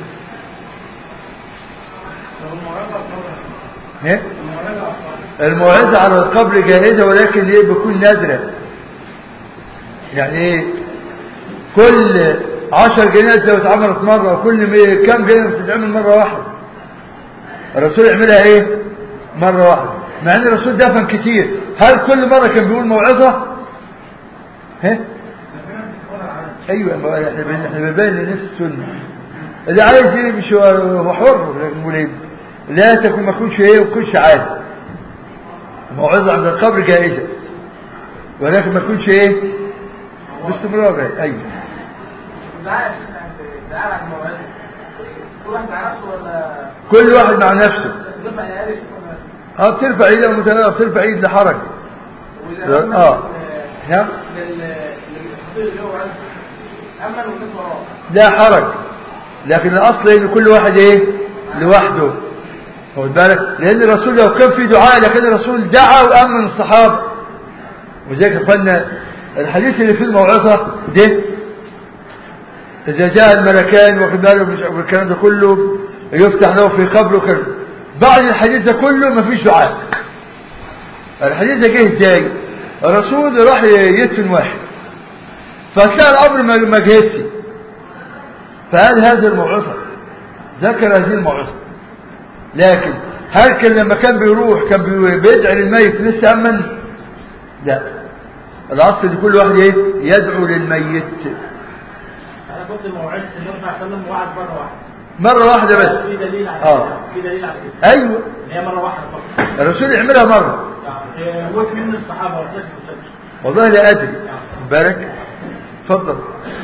Speaker 1: إيه؟ الموعظة على القبر جائزة ولكن إيه بيكون نادرة يعني إيه كل عشر جنازة لو اتعملت مرة وكل مية كم جنازة بتتعمل مرة واحدة الرسول يعملها ايه مرة واحدة مع ان الرسول دفن كتير هل كل مرة كان بيقول موعظة ها ايوه ما احنا بن- احنا بنبين للناس السنة اللي عايز يمشي هو حر لكن بيقول ايه لا تكون ما تكونش ايه وكونش عادي الموعظة عند القبر جائزة ولكن ما تكونش ايه باستمرار يعني. ايوه
Speaker 4: الدعاء الدعاء عن الموعظه كل واحد مع نفسه ولا
Speaker 1: كل واحد مع نفسه
Speaker 4: ينفع يقارش
Speaker 1: اه بترفع ايد المتناول بترفع ايد لحرج
Speaker 4: وإذا أمن
Speaker 1: اه نعم
Speaker 4: لل- للخطير اللي هو عايز أمن والناس وراه
Speaker 1: لا حرج لكن الاصل ان كل واحد ايه لوحده واخد بالك لان الرسول لو كان في دعاء لكن الرسول دعا وامن الصحابه وزيك يا اخوانا الحديث اللي فيه الموعظه ده اذا جاء الملكان واخد بالك مش- والكلام ده كله يفتح له في قبره كده بعد الحديث ده كله مفيش دعاء الحديث ده جه ازاي الرسول راح يدفن واحد فتلاقي الامر ما ما جهزش فهل هذه الموعظة ذكر هذه الموعظة لكن هل كان لما كان بيروح كان بي- بيدعي للميت لسه أمن لا الأصل ان كل واحد ايه يدعو للميت
Speaker 4: أنا كنت موعظة النبي صلى الله عليه وسلم وعد مرة واحدة
Speaker 1: مرة واحدة
Speaker 4: في
Speaker 1: بس
Speaker 4: دليل على
Speaker 1: آه.
Speaker 4: كده في دليل على كده
Speaker 1: أيوة
Speaker 4: إن هي مرة واحدة فقط
Speaker 1: الرسول يعملها مرة
Speaker 4: يعني موت من الصحابة وارتكب السبب
Speaker 1: والله لا أدري بالك اتفضل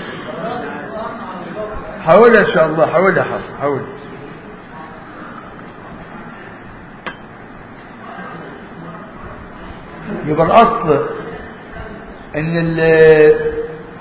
Speaker 1: حاولها إن شاء الله حاولها حاول حاول يبقى الأصل إن ال-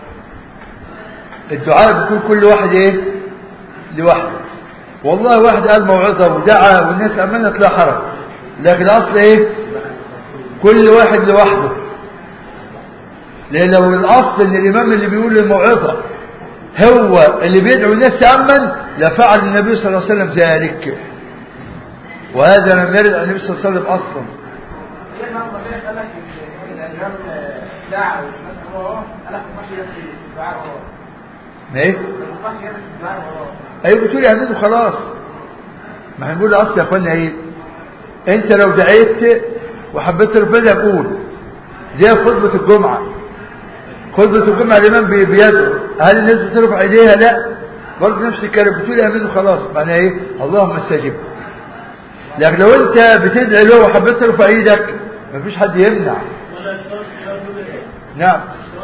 Speaker 1: الدعاء بيكون كل واحد إيه لوحده والله واحد قال موعظة ودعا والناس أمنت لا حرج لكن الأصل إيه كل واحد لوحده لأن لو الأصل إن الإمام اللي بيقول الموعظة هو اللي بيدعو الناس تأمن لفعل النبي صلى الله عليه وسلم ذلك وهذا لم يرد عن النبي صلى الله عليه وسلم أصلا
Speaker 4: ليه الإمام الربيع قال لك إن الإمام دعا والناس وراه قال لك ما ينفعش يدعي الدعاء وراه
Speaker 1: ما إيه؟
Speaker 4: ما ينفعش يدعي الدعاء وراه
Speaker 1: أيوة بتقول اعملوا خلاص ما هنقول الأصل يا أخوانا إيه أنت لو دعيت وحبيت ربنا قول زي خطبة الجمعة خطبة الجمعة الإمام بي- بيدعو هل الناس بترفع إيديها لا برضه نفس الكلام بتقول اعملوا خلاص معناها إيه اللهم استجب لكن لو أنت بتدعي له وحبيت ترفع إيدك مفيش حد يمنع نعم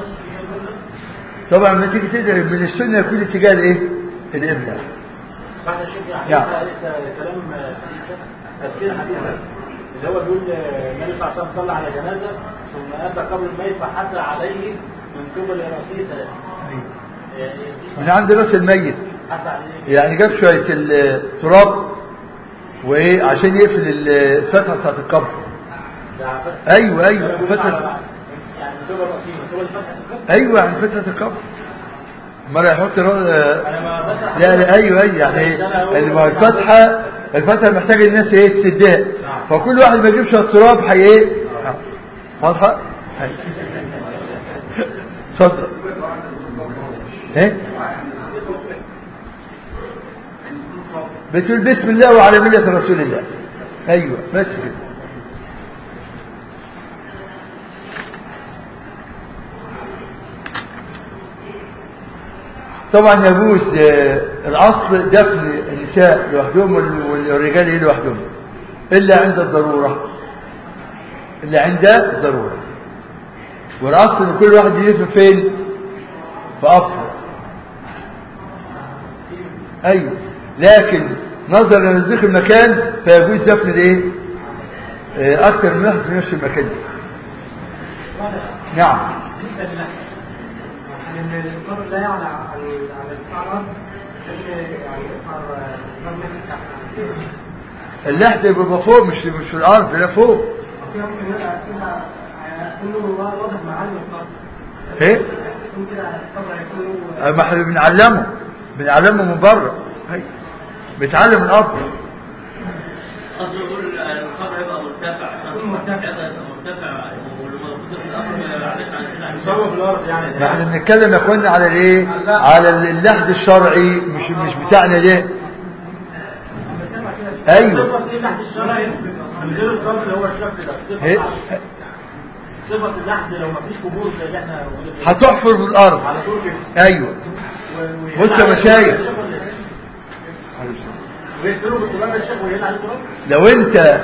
Speaker 1: طبعا لما تيجي تدعي من السنة يكون اتجاه الايه الإبداع
Speaker 4: بعد الشيخ يعني
Speaker 1: نعم.
Speaker 4: لسه لسه كلام حديثة تفسير حديثة اللي هو بيقول النبي صلى الله عليه وسلم صلى على جنازة ثم أتى قبر الميت فحث عليه من قبل رأسه ثلاثة يعني
Speaker 1: من عند راس الميت
Speaker 4: حث عليه
Speaker 1: يعني جاب شوية التراب وايه عشان يقفل الفتحة بتاعت القبر ايوه ايوه فتحة
Speaker 4: يعني من قبل رأسه من قبل فتحة القبر
Speaker 1: ايوه عن فتحة القبر مرة يحط را-
Speaker 4: أنا ما بسرح
Speaker 1: لا لا ايوه ايوه يعني اللي ما الفتحة الفتحة محتاجة الناس ايه تسدها فكل واحد ما يجيبش التراب حي ايه واضحة هاي. اتفضل ايه بتقول بسم الله وعلى ملة رسول الله ايوه بس كده طبعا يجوز آه، الاصل دفن النساء لوحدهم وال- والرجال ايه لوحدهم الا عند الضروره الا عند الضروره والاصل ان كل واحد يدفن فين في قبر ايوه لكن نظرا لضيق المكان فيجوز دفن الايه آه، اكثر من واحد في نفس المكان ده. نعم
Speaker 4: بالنسبة لله يعني القبر لا يعني على على القرار يعني القرار
Speaker 1: اللحد يبقى فوق مش مش في الارض لا فوق
Speaker 4: في ممكن يبقى كده كله واضح معاني القبر
Speaker 1: ايه
Speaker 4: يكون كده القبر يكون
Speaker 1: ما احنا بنعلمه بنعلمه من بره هي. بيتعلم الاب
Speaker 2: قصده يقول القبر يبقى مرتفع عشان
Speaker 4: يكون مرتفع.
Speaker 2: يبقى مرتفع والموجود في القبر معلش عن كده
Speaker 4: يسوى في الارض يعني
Speaker 1: ما احنا بنتكلم يا اخوانا على الايه على اللحد الشرعي مش مش بتاعنا ده ايوه
Speaker 4: صفة ايه تحت الشرع من غير القبر اللي هو الشكل ده صفة
Speaker 1: إيه؟
Speaker 4: اللحد. صفة اللحد لو مفيش قبور زي اللي احنا موجودين فيه.
Speaker 1: هتحفر في الارض
Speaker 4: على طول كده
Speaker 1: ايوه
Speaker 4: و- و-
Speaker 1: بص يا مشايخ.
Speaker 4: ويقتلوا بالتراب يا شيخ ويهل عليه تراب
Speaker 1: لو انت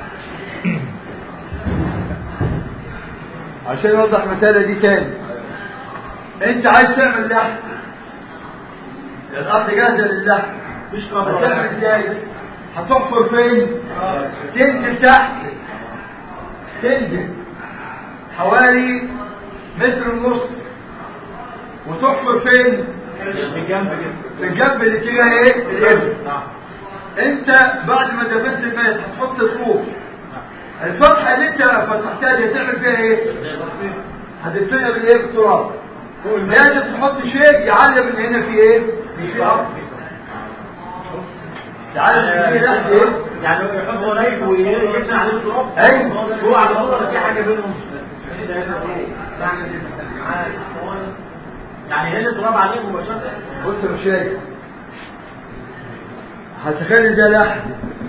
Speaker 1: عشان اوضح المسألة دي تاني انت عايز تعمل لحم الارض جاهزة للحم
Speaker 4: مفيش قبر
Speaker 1: هتعمل ازاي هتحفر فين تنزل تحت تنزل حوالي متر ونص وتحفر فين
Speaker 4: في جنب كده
Speaker 1: في الجنب اللي اتجاه ايه القبل
Speaker 4: نعم
Speaker 1: انت بعد ما دفنت الميت هتحط الطوب الفتحه اللي انت فتحتها دي هتعمل فيها ايه هتدفنها بالايه بالتراب لازم تحط شيء يعلم ان هنا في ايه في ارض تعلم ان في لحد ايه
Speaker 4: يعني يحط قريب ويبني عليه التراب
Speaker 1: أيوة.
Speaker 4: هو على طول ولا في حاجه بينهم يعني هنا التراب عليه مباشره
Speaker 1: بص يا مشايخ هتخلي ده لحد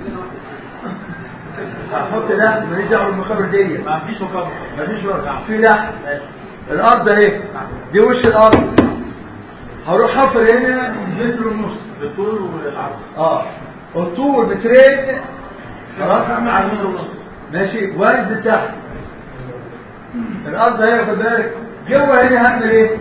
Speaker 1: هتحط لحد ماليش دعوه بالمقابر دي
Speaker 4: ما فيش مقابل
Speaker 1: مفيش ورق في لحد الارض اهي دي وش الارض هروح حفر هنا متر ونص
Speaker 4: بالطول والعرض
Speaker 1: اه الطول مترين خلاص
Speaker 4: على متر ونص
Speaker 1: ماشي وانزل تحت الارض اهي خد بالك جوه هنا هعمل ايه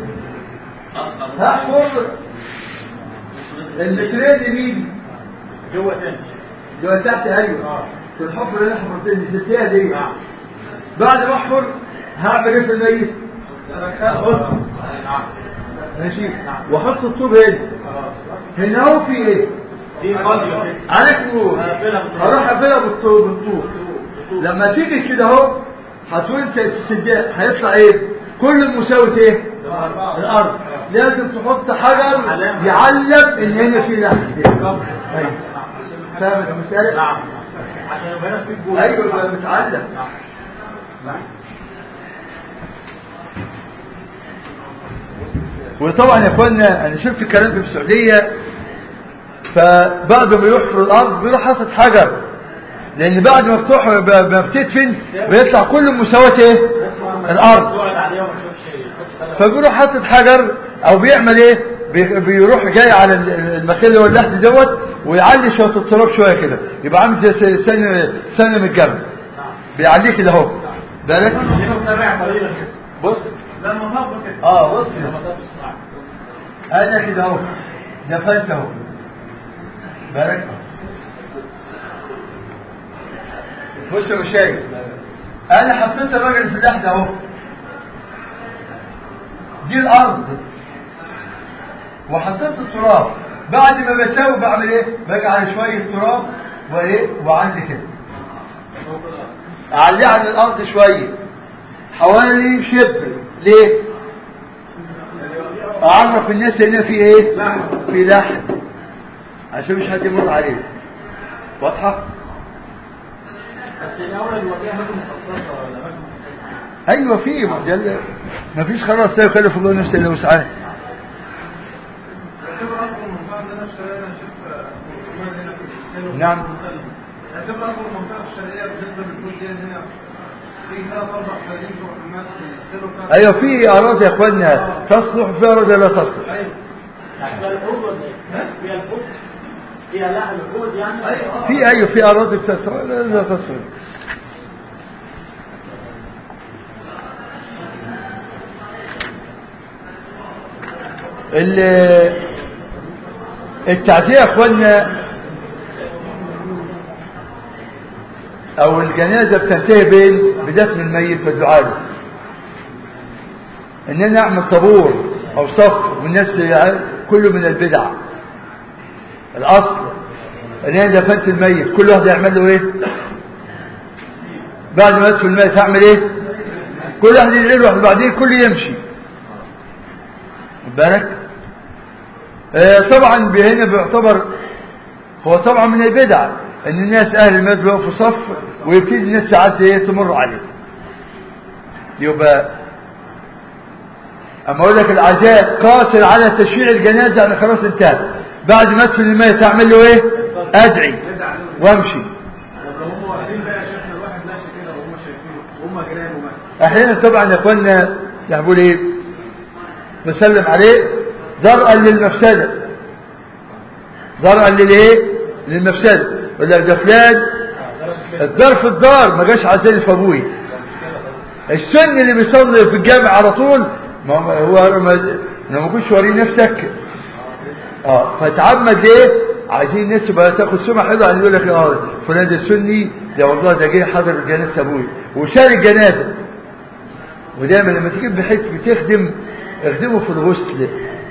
Speaker 1: هحفر المترين يمين
Speaker 4: جوه تاني
Speaker 1: جوه تحت ايوه في الحفر اللي احنا حفرتين الستيه دي
Speaker 4: نعم
Speaker 1: بعد ما احفر هعمل ايه في الميت احط
Speaker 4: نعم
Speaker 1: ماشي واحط الطوب هنا
Speaker 4: خلاص
Speaker 1: هنا هو في ايه
Speaker 4: دي فاضيه كده
Speaker 1: عليك نور
Speaker 4: هقفلها بالطوب.
Speaker 1: هروح اقفلها بالطوب بالطوب لما تيجي كده اهو هتقول انت السجاد هيطلع ايه كل مساوي ايه الارض لازم تحط حجر يعلم ان هنا في لحم أيوة. فاهم المسألة؟
Speaker 4: نعم عشان يبقى هنا في جول
Speaker 1: ايوه يبقى متعلم وطبعا يا اخوانا انا شفت الكلام ده في السعوديه فبعد ما يحفر الارض بيروح حاطط حجر لان بعد ما بتروح ما بتدفن بيطلع كل مساواه ايه الارض
Speaker 4: يقعد عليها وما يشوفش شيء يحط حاجة.
Speaker 1: فبيروح حاطط حجر او بيعمل ايه بي- بيروح جاي على ال- المكان اللي هو اللحد دوت ويعلي شويه التراب شويه كده يبقى عامل زي س- سن سن من الجبل بيعليه كده اهو بالك
Speaker 4: هنا متابع قليلا كده
Speaker 1: بص
Speaker 4: لما نضرب كده
Speaker 1: اه بص
Speaker 4: لما
Speaker 1: كده.
Speaker 4: نضرب اسمع
Speaker 1: انا كده اهو دفنت اهو بالك بص يا مشايخ انا حطيت الراجل في اللحد اهو دي الارض وحطيت التراب بعد ما بساوي بعمل ايه باجي على شويه تراب وايه وعندي كده اعليه عن الارض شويه حوالي شبر ليه اعرف الناس هنا في ايه في لحد عشان مش حد يمر عليه واضحه
Speaker 4: بس الاول الوجيه ممكن مخصصه ولا ممكن
Speaker 1: ايوه في مجال ما فيش خلاص لا يكلف الله نفسا الا وسعها
Speaker 3: يعتبر اكبر منطقه عندنا في الشرقيه انا شايف الحمام هنا في الحلو
Speaker 1: نعم.
Speaker 3: يعتبر اكبر منطقه في الشرقيه بالنسبه للبلد دي هنا في ثلاث اربع فلاحين بتوع حمام الحلو بتاع
Speaker 1: ايوه في اراضي يا اخوانا تصلح في اراضي لا تصلح
Speaker 3: ايوه
Speaker 4: يعني فيها الحوض ولا ايه؟ فيها الحوض فيها لحم الحوض يعني
Speaker 3: ايوه
Speaker 1: في ايوه في اراضي بتصلح لا لا تصلح ال- التعزية يا اخوانا او الجنازة بتنتهي بين بدفن الميت والدعاء له ان انا اعمل طابور او صف والناس كله من البدع الاصل ان انا دفنت الميت كل واحد يعمل له ايه بعد ما ادفن الميت هعمل ايه كل واحد يدعي له واحد بعدين كله يمشي خد بالك آه طبعا هنا بيعتبر هو طبعا من البدع ان الناس اهل الميت بيقفوا صف ويبتدي الناس ساعات ايه تمر عليه يبقى اما اقول لك العزاء قاصر على تشييع الجنازه انا خلاص انتهى بعد ما ادفن الميت اعمل له ايه ادعي وامشي
Speaker 3: طب لو هم واقفين بقى يا شيخنا الواحد ماشي كده وهم شايفينه وهم جيرانه مثلا
Speaker 1: احيانا طبعا يا اخوانا يعني بقول ايه بسلم عليه درءا للمفسده درءا للايه للمفسده ولا ده فلان الدار في الدار ما جاش عزاني في ابوي السن اللي بيصلي في الجامع على طول ما هو ما ما كنتش وري نفسك اه فتعمد ليه عايزين الناس تبقى تاخد سمعه حلوه يعني يقول لك اه فلان ده سني ده والله ده جه حضر جنازه ابوي وشال الجنازة ودايما لما تجيب بحيث بتخدم اخدمه في الغسل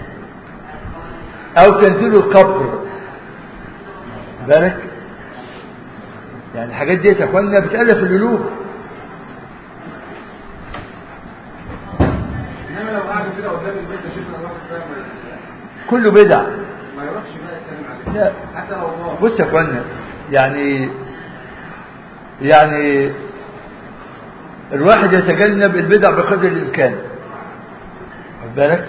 Speaker 1: او تنزله القبر بالك يعني الحاجات دي يا اخوانا بتألف القلوب
Speaker 3: انما لو قعدوا كده قدام البيت يا شيخنا الواحد فاهم
Speaker 1: كله بدع
Speaker 3: ما يروحش بقى يتكلم عليه
Speaker 1: لا
Speaker 3: حتى لو الله
Speaker 1: بص يا اخوانا يعني يعني الواحد يتجنب البدع بقدر الامكان خد بالك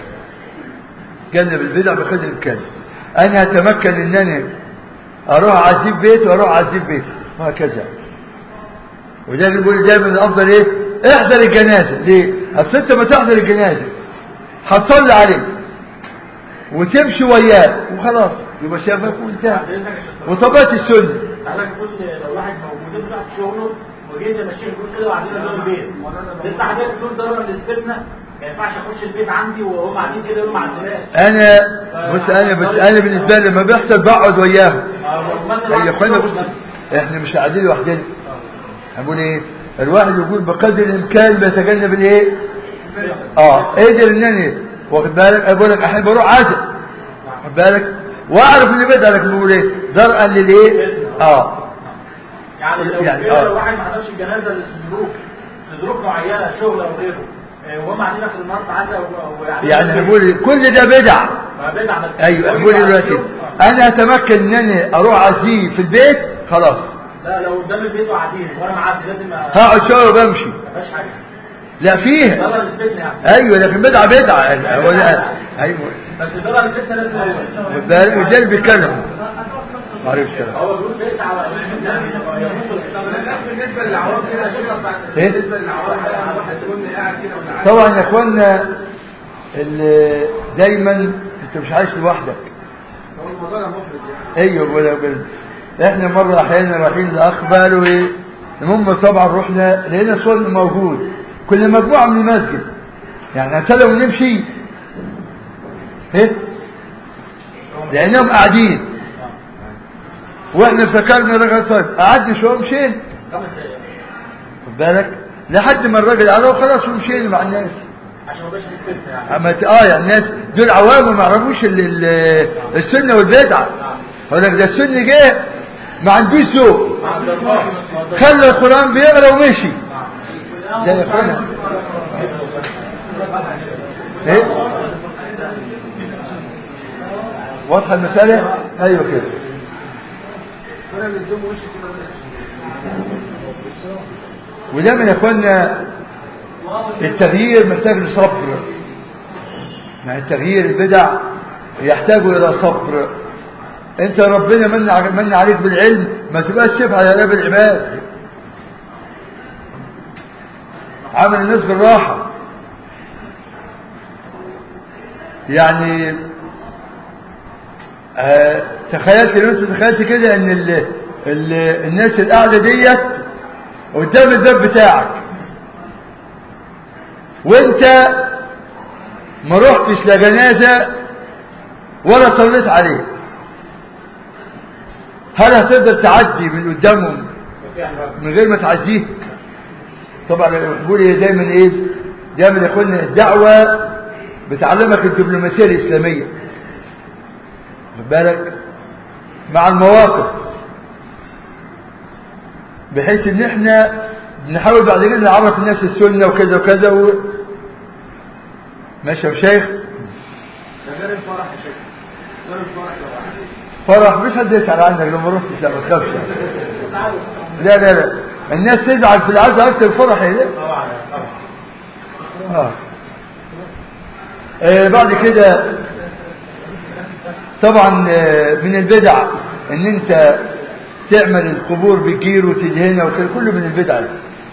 Speaker 1: تجنب البدع بقدر الامكان انا اتمكن ان انا اروح اعذب بيت واروح اعذب بيت وهكذا وده بيقول دايما الافضل ايه احضر الجنازه ليه اصل انت ما تحضر الجنازه هتصلي عليه وتمشي وياه وخلاص يبقى شافك وانتهى وطبقت السنه
Speaker 4: تعالى نقول لو واحد موجود في واحد في شغله وجيت امشيه يقول كده وقاعدين قدام البيت لسه حضرتك بتقول ضرر الاستثناء ما ينفعش اخش البيت عندي وهم قاعدين كده يقولوا ما عندناش
Speaker 1: انا بص انا بس انا بالنسبه لي لما بيحصل بقعد وياهم يا اخوانا بص احنا مش قاعدين لوحدنا هنقول ايه الواحد يقول بقدر الامكان بيتجنب الايه اه قدر ان انا واخد بالك اقول لك احب اروح عازل واخد بالك واعرف اللي بدأ لك بيقول ايه درءا للايه اه
Speaker 4: يعني لو
Speaker 1: يعني
Speaker 4: كده
Speaker 1: آه.
Speaker 4: لو واحد ما حضرش الجنازه لظروف لظروف معينه شغل او غيره آه، وهم قاعدين في النهار تعالى
Speaker 1: يعني هنقول كل ده بدع
Speaker 4: بدع بس
Speaker 1: ايوه هنقول دلوقتي انا اتمكن ان انا اروح اعزيه في البيت خلاص
Speaker 4: لا لو قدام البيت وقاعدين وانا معدي لازم أ-
Speaker 1: هقعد شويه وبمشي
Speaker 4: ما فيهاش حاجه
Speaker 1: لا فيها
Speaker 4: ضرر الاستثناء يعني
Speaker 1: ايوه لكن بدعه بدعه يعني هو لا ايوه
Speaker 4: بس ضرر الاستثناء لازم اول
Speaker 1: خد بالك الرجال بيتكلم معرفش الكلام
Speaker 4: هو بيقول بيت على يموت
Speaker 3: بالنسبه للعوام كده يا شيخنا بتاع
Speaker 1: إيه؟
Speaker 3: بالنسبه للعوام يعني واحد يكون قاعد كده ولا
Speaker 1: طبعا يا اخوانا ال- دايما انت مش عايش لوحدك
Speaker 3: هو الموضوع ده محرج يعني
Speaker 1: ايوه ولا بال... احنا مره احيانا رايحين الاخبار وايه المهم طبعا رحنا لقينا صور موجود كنا مجموعه من المسجد يعني هنسلم ونمشي ايه لانهم قاعدين واحنا افتكرنا الراجل طيب قعدنا شويه ومشينا
Speaker 4: خمس دقايق
Speaker 1: خد بالك لحد ما الراجل قال وخلاص ومشينا مع الناس
Speaker 4: عشان ما يبقاش في السن يعني
Speaker 1: اما ت- اه يعني الناس دول عوام ما يعرفوش ال- ال- السنه والبدعه يقول لك ده السن جه ما عندوش ذوق
Speaker 4: مع الضربات
Speaker 1: خلى القران بيقرا ومشي ده يا اخوانا ايه واضحه المساله ايوه كده
Speaker 3: انا من الدم وشي كده
Speaker 1: ودايما يا اخوانا التغيير محتاج لصبر مع التغيير البدع يحتاج الى صبر انت ربنا من ع- من عليك بالعلم ما تبقاش سيف على رب العباد عامل الناس بالراحه يعني آه تخيلت لو انت تخيلت كده ان ال ال الناس القاعده ديت قدام الباب بتاعك وانت ما رحتش لا جنازه ولا صليت عليه هل هتقدر تعدي من قدامهم من غير ما تعديه طبعا بقول ايه دايما ايه دايما يا اخوانا الدعوه بتعلمك الدبلوماسيه الاسلاميه خد بالك مع المواقف بحيث ان احنا نحاول بعد كده نعرف الناس السنه وكذا وكذا و... ماشي يا شيخ
Speaker 3: ده غير الفرح يا شيخ غير الفرح لو واحد
Speaker 1: فرح مش حد يسأل عنك لو ما رحتش لا ما تخافش لا لا لا الناس تزعل في العزاء اكتر الفرح ايه ده
Speaker 4: طبعا طبعا
Speaker 1: آه. آه بعد كده طبعا آه، من البدع ان انت تعمل القبور بكير وتدهنها وكده كله من البدع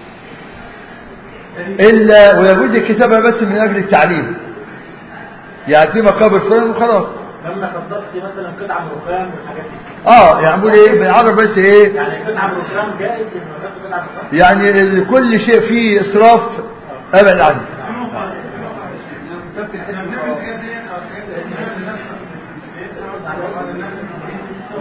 Speaker 1: الا ويجوز الكتابه بس من اجل التعليم يعني في مقابر فلان وخلاص
Speaker 4: لما قدرت مثلا قطعه من الرخام والحاجات دي
Speaker 1: اه يعني بقول ايه بنعرف بس ايه
Speaker 4: يعني قطعه من الرخام جائز ان نحط قطعه من الرخام
Speaker 1: يعني ال- كل شيء فيه اسراف ابعد عنه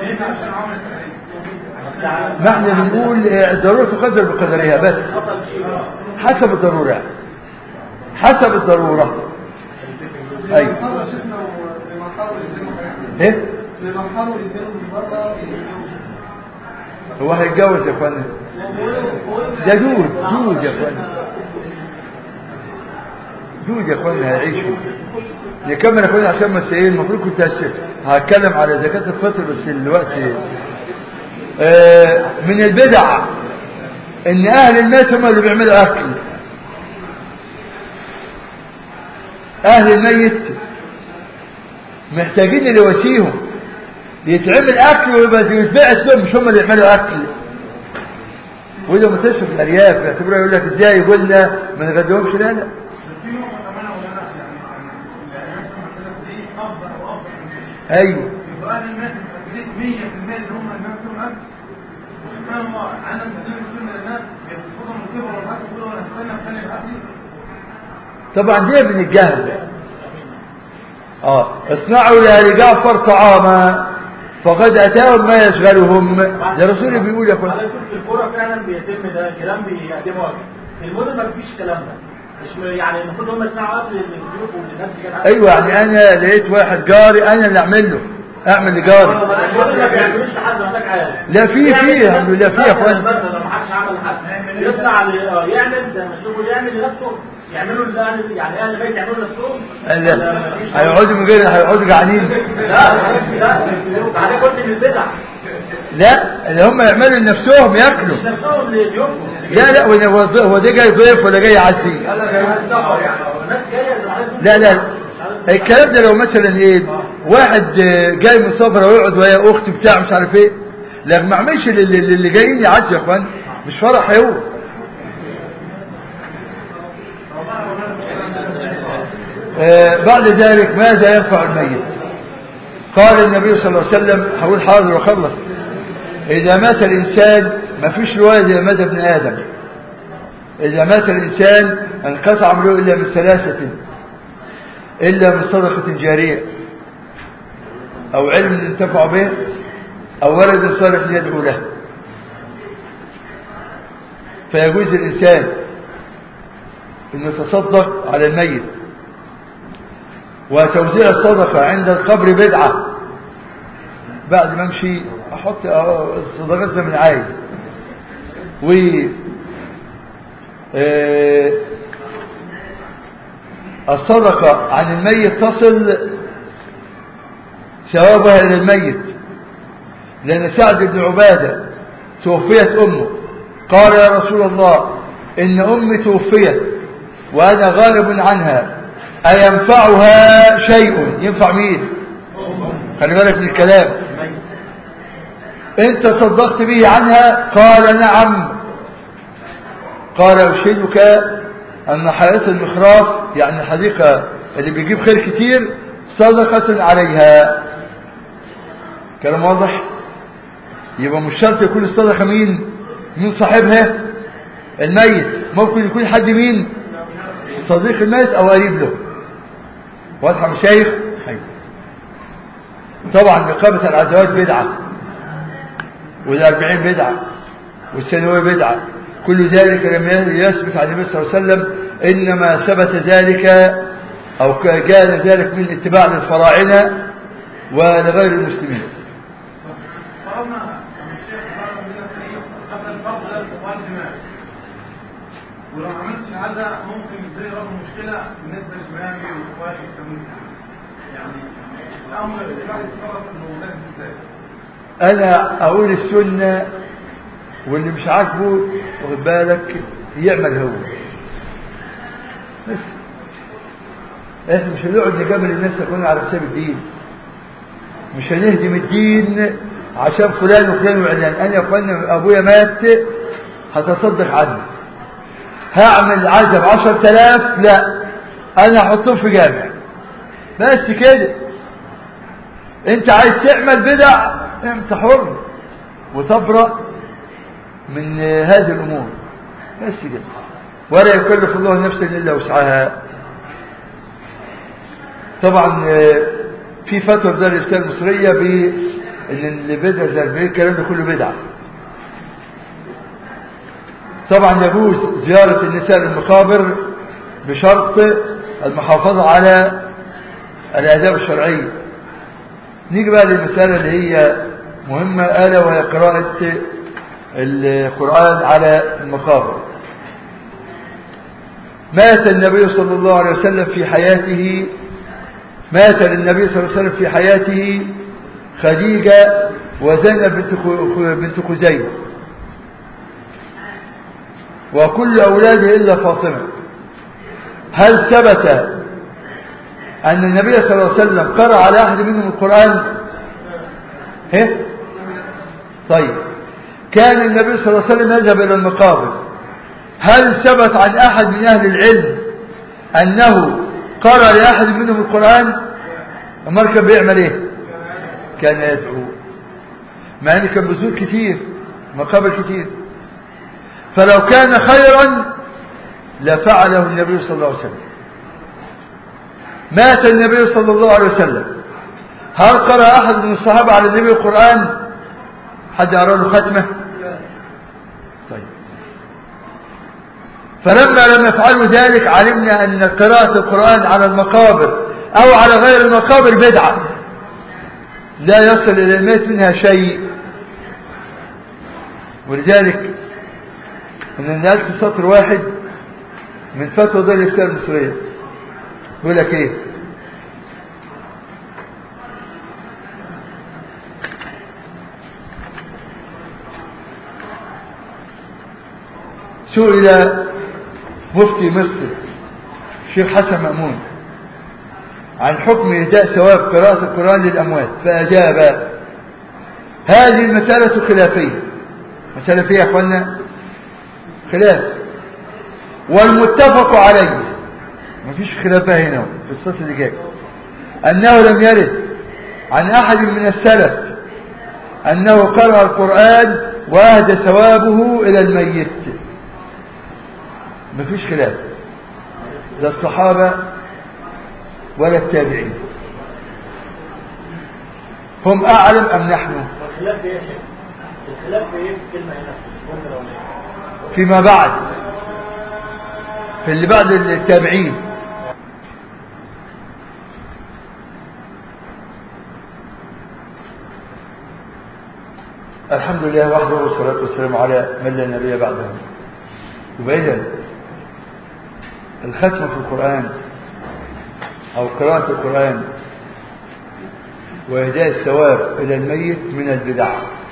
Speaker 1: ما احنا بنقول آه، ضرورة تقدر بقدرها بس حسب الضرورة يعني. حسب الضرورة ايوه ايه هو هيتجوز يا اخوانا ده دود دود يا اخوانا دود يا اخوانا هيعيشوا نكمل يا اخوانا عشان بس ايه المفروض كنت هس- هتكلم على زكاة الفطر بس الوقت آه من البدع ان اهل الميت هم اللي بيعملوا اكل اهل الميت محتاجين اللي يواسيهم يتعمل اكل ويبقى يتبعت لهم مش هم اللي يعملوا اكل وده منتشر في الارياف يعتبروها يقول لك ازاي يقولنا ما نغديهمش لا لا ايوه طبعا دي من الجهل اه اصنعوا لآل جعفر طعاما فقد اتاهم ما يشغلهم ده رسول بيقول يا اخوان
Speaker 4: على طول في الكوره فعلا بيتم ده الكلام بيقدموا اكل في المدن ما فيش الكلام ده مش م- يعني المفروض هم يصنعوا اكل للضيوف وللناس اللي كانت
Speaker 1: ايوه يعني انا لقيت واحد جاري انا اللي اعمل له اعمل لجاري
Speaker 4: المدن ما بيعملوش لحد ما هناك عارف
Speaker 1: لا، في- في، الحمد لله، في يا اخوان.
Speaker 4: بس لو ما حدش عمل لحد يطلع ل- آه، يعمل زي ما تشوفوا يعمل لنفسه يعملوا لأهل يعني اهل البيت يعملوا لنفسهم
Speaker 1: لا
Speaker 4: ولا مفيش؟
Speaker 1: هيقعدوا من غير هيقعدوا جعانين
Speaker 4: لا لا بعدين قلت من البدع
Speaker 1: لا اللي هم يعملوا لنفسهم ياكلوا
Speaker 4: مش نفسهم لضيوفهم
Speaker 1: لا لا ولا هو ض- هو ده جاي ضيف ولا جاي يعزي
Speaker 4: الناس جايه زي ما حضرتك
Speaker 1: لا لا الكلام ده لو مثلا ايه واحد آه، جاي من صبرا ويقعد ويا اختي بتاع مش عارف ايه لا ما اعملش اللي, اللي اللي جايين يعزي يا اخوان مش فرح هو آه بعد ذلك ماذا ينفع الميت قال النبي صلى الله عليه وسلم هقول حاضر وخلص إذا مات الإنسان ما فيش رواية زي مات ابن آدم إذا مات الإنسان انقطع عمله إلا من ثلاثة إلا من صدقة جارية أو علم ينتفع به أو ولد صالح يدعو له فيجوز الإنسان أن يتصدق على الميت وتوزيع الصدقة عند القبر بدعة بعد ما امشي احط الصدقات زي ما انا عايز و آه، الصدقة عن الميت تصل ثوابها إلى الميت لأن سعد بن عبادة توفيت أمه قال يا رسول الله إن أمي توفيت وأنا غالب عنها أينفعها شيء ينفع مين خلي بالك من الكلام انت صدقت به عنها قال نعم قال أشهدك أن حياة المخراف يعني الحديقة اللي بيجيب خير كتير صدقة عليها كلام واضح يبقى مش شرط يكون الصدقة مين مين صاحبها الميت ممكن يكون حد مين صديق الميت أو قريب له واضحة مشايخ حي. طبعا إقامة العزوات بدعة والأربعين بدعة والسنوية بدعة كل ذلك لم يثبت عن النبي صلى الله عليه وسلم إنما ثبت ذلك أو كان ذلك من اتباع للفراعنة ولغير المسلمين
Speaker 3: فرضنا ان الشيخ فرض من التاريخ قبل الفرض ده الفقهاء الجماعي ولو ما عملتش هذا ممكن زي رغم مشكله بالنسبه للجماعي والفقهاء التمويل يعني الامر الواحد يتصرف في الموضوع ازاي
Speaker 1: أنا أقول السنة واللي مش عاجبه واخد بالك يعمل هو بس احنا مش هنقعد نجامل الناس يكونوا على حساب الدين مش هنهدم الدين عشان فلان وفلان وعلان انا يا اخوانا ابويا مات هتصدق عنه هعمل عزب عشر تلاف لا انا هحطهم في جامع بس كده انت عايز تعمل بدع انت حر وتبرأ من هذه الامور بس كده ولا يكلف الله نفسا الا وسعها طبعا في فتوى في دار الافتاء المصريه بان اللي بدع زي البيت الكلام ده كله بدعه طبعا يجوز زيارة النساء للمقابر بشرط المحافظة على الآداب الشرعية نيجي بقى للمسألة اللي هي مهمة ألا وهي قراءة القرآن على المقابر مات النبي صلى الله عليه وسلم في حياته مات للنبي صلى الله عليه وسلم في حياته خديجة وزينب بنت بنت خزيمة وكل أولاده إلا فاطمة هل ثبت أن النبي صلى الله عليه وسلم قرأ على أحد منهم القرآن إيه؟ طيب كان النبي صلى الله عليه وسلم يذهب إلى المقابر هل ثبت عن أحد من أهل العلم أنه قرأ لأحد منهم القرآن أمال كان بيعمل إيه كان يدعو مع أنه كان بزور كتير مقابر كتير فلو كان خيرا لفعله النبي صلى الله عليه وسلم مات النبي صلى الله عليه وسلم هل قرأ أحد من الصحابة على النبي القرآن حد يرى له ختمة طيب فلما لم يفعلوا ذلك علمنا أن قراءة القرآن على المقابر أو على غير المقابر بدعة لا يصل إلى الميت منها شيء ولذلك أن نقلت سطر واحد من فتوى دار الإفتاء المصرية يقول لك إيه سئل مفتي مصر الشيخ حسن مأمون عن حكم إهداء ثواب قراءة القرآن للأموات فأجاب هذه المسألة خلافية مسألة فيها يا أخوانا خلاف والمتفق عليه مفيش خلاف هنا في الصف اللي جاي أنه لم يرد عن أحد من السلف أنه قرأ القرآن وأهدى ثوابه إلى الميت مفيش خلاف لا الصحابة ولا التابعين هم أعلم أم نحن
Speaker 4: الخلاف في ايه يا شيخ؟ الخلاف في ايه في الكلمه هنا ممكن اقول ايه؟
Speaker 1: فيما بعد في اللي بعد التابعين الحمد لله وحده والصلاة والسلام على من لا نبي بعده يبقى إذن الختم في القرآن أو قراءة القرآن وإهداء الثواب إلى الميت من البدع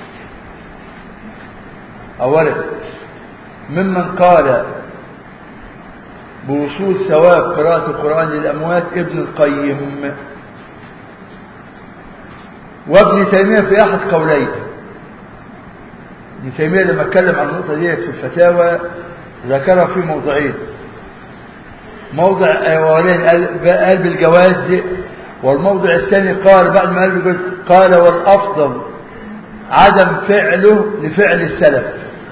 Speaker 1: أولا ممن قال بوصول ثواب قراءة القرآن للأموات ابن القيم وابن تيمية في أحد قوليه ابن تيمية لما اتكلم عن النقطة دي في الفتاوى ذكرها في موضعين موضع أولين قال بالجواز والموضع الثاني قال بعد ما قال بالجواز قال والأفضل عدم فعله لفعل السلف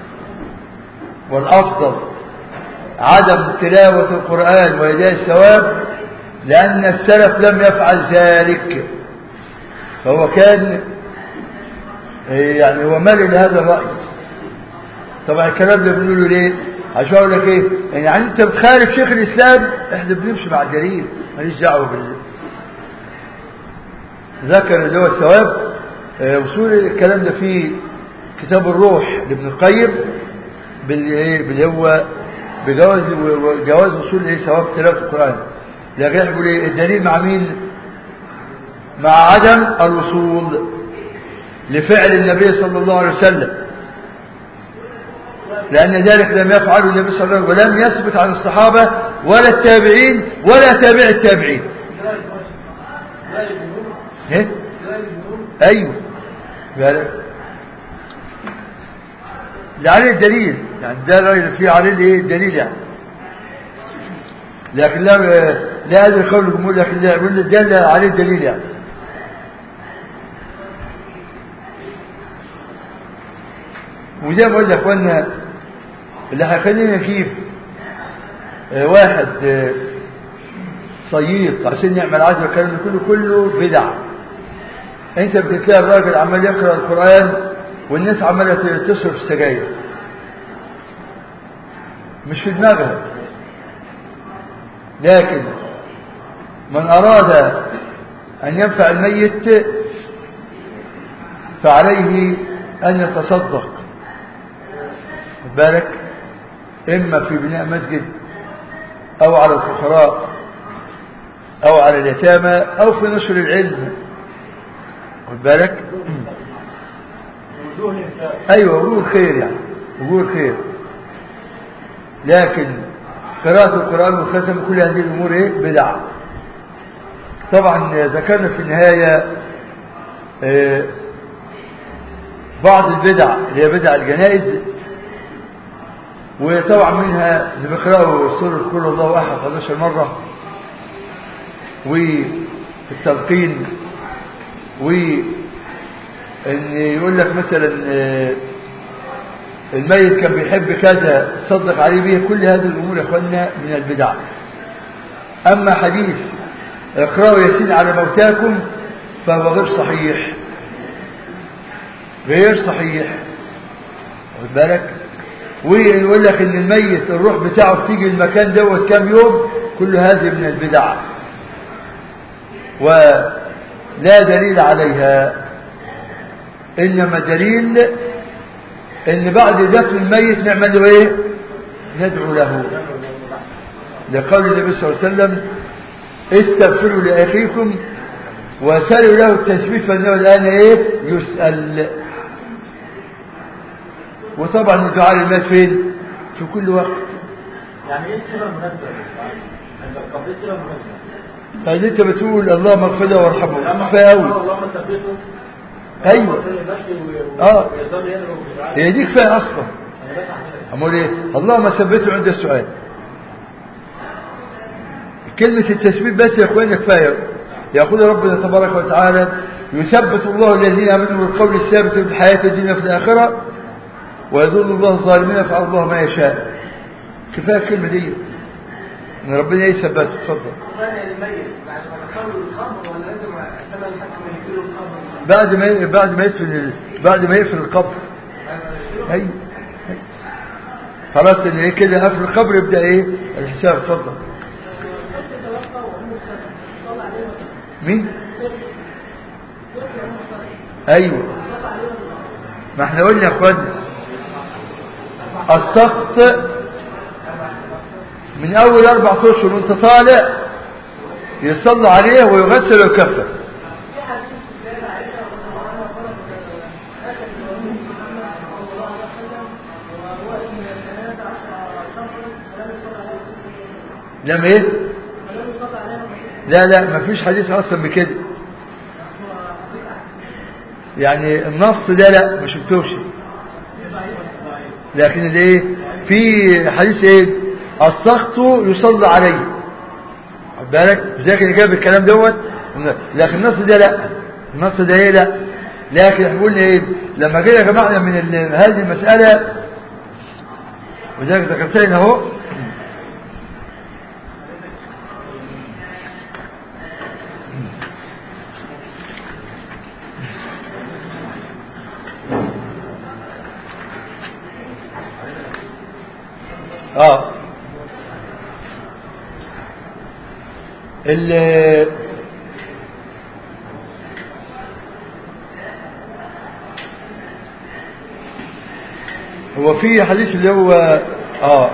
Speaker 1: والأفضل عدم تلاوة القرآن وإداء الثواب لأن السلف لم يفعل ذلك فهو كان يعني هو مال لهذا الرأي طبعا الكلام ده بنقوله ليه عشان اقول لك ايه يعني انت بتخالف شيخ الاسلام احنا بنمشي مع الدليل ماليش دعوه بال ذكر اللي هو الثواب آه، وصول الكلام ده في كتاب الروح لابن القيم باللي هو بجواز جواز وصول ايه ثواب تلاوه القران لكن احنا بنقول ايه الدليل مع مين مع عدم الوصول لفعل النبي صلى الله عليه وسلم لأن ذلك لم يفعله النبي صلى الله عليه وسلم ولم يثبت عن الصحابة ولا التابعين ولا تابع التابعين ايه ايوه قال ده عليه الدليل يعني ده رأي في عليه الايه الدليل يعني لكن لا لا ادري قول الجمهور لكن لا يقول ده عليه الدليل يعني وزي ما قلنا يا اخوانا اللي هيخلينا كيف آه، واحد آه، صييط عشان يعمل عزم الكلام ده كله كله بدع انت بتلاقي الراجل عمال يقرا القران والناس عماله تصرف السجاير مش في دماغها لكن من أراد أن ينفع الميت فعليه أن يتصدق خد بالك إما في بناء مسجد أو على الفقراء أو على اليتامى أو في نشر العلم خد بالك
Speaker 4: وجوه الإنفاق
Speaker 1: أيوة وجوه الخير يعني وجوه الخير لكن قراءة القرآن والختم كل هذه الأمور إيه بدع طبعا ذكرنا في النهاية آه، بعض البدع اللي هي بدع الجنائز وطبعا منها اللي بيقرأوا سورة كل الله أحد 11 مرة والتلقين وإن يقول لك مثلا آه، الميت كان بيحب كذا تصدق عليه بيه كل هذه الأمور يا أخوانا من البدع أما حديث اقرأوا ياسين على موتاكم فهو غير صحيح غير صحيح واخد بالك ويقول لك ان الميت الروح بتاعه بتيجي المكان دوت كام يوم كل هذه من البدع ولا دليل عليها انما دليل ان بعد دفن الميت نعمل له ايه ندعو له لقول النبي صلى الله عليه وسلم استغفروا لاخيكم وسألوا له التثبيت فانه الان ايه يسأل وطبعا الدعاء للمات فين في كل وقت
Speaker 4: يعني ايه الصيغه المناسبه؟ عند القبر ايه الصيغه المناسبه؟
Speaker 1: يعني انت بتقول اللهم اغفر له وارحمه
Speaker 4: لما
Speaker 1: كفايه قوي
Speaker 4: اللهم ثبته
Speaker 1: ايوه
Speaker 4: اه
Speaker 1: آه.
Speaker 4: ويظل يدعو بالدعاء
Speaker 1: هي دي كفايه اصلا
Speaker 4: انا بس هعملها.
Speaker 1: امال ايه اللهم ثبته عند السؤال كلمة التثبيت بس يا اخواننا كفاية يقول ربنا تبارك وتعالى يثبت الله الذين امنوا بالقول الثابت في الحياة الدنيا في الآخرة ويذل الله الظالمين يفعل الله ما يشاء كفاية الكلمة دي ان ربنا يثبت اتفضل
Speaker 2: ثانية للميت بعد ما دخلوا القبر ولا لازم عشان الحكم يجيله القبر
Speaker 1: بعد ما بعد ما يقفل ال- بعد ما يقفل القبر ايوه أيوة. خلاص ان ايه كده قفل القبر يبدا ايه الحساب اتفضل مين ايوه ما احنا قلنا يا اخوانا السقط من اول اربع اشهر وانت طالع يصلى عليه ويغسل ويكفر لم ايه لا لا ما فيش حديث اصلا بكده يعني النص ده لا ما شفتوش لكن الايه في حديث ايه السخط يصلى عليه خد بالك زي كده جاب الكلام دوت لكن النص ده لا النص ده ايه لا لكن احنا قلنا ايه لما جينا جمعنا من ال- هذه المسألة وذلك ذكرت لنا اهو اه ال هو في حديث اللي هو اه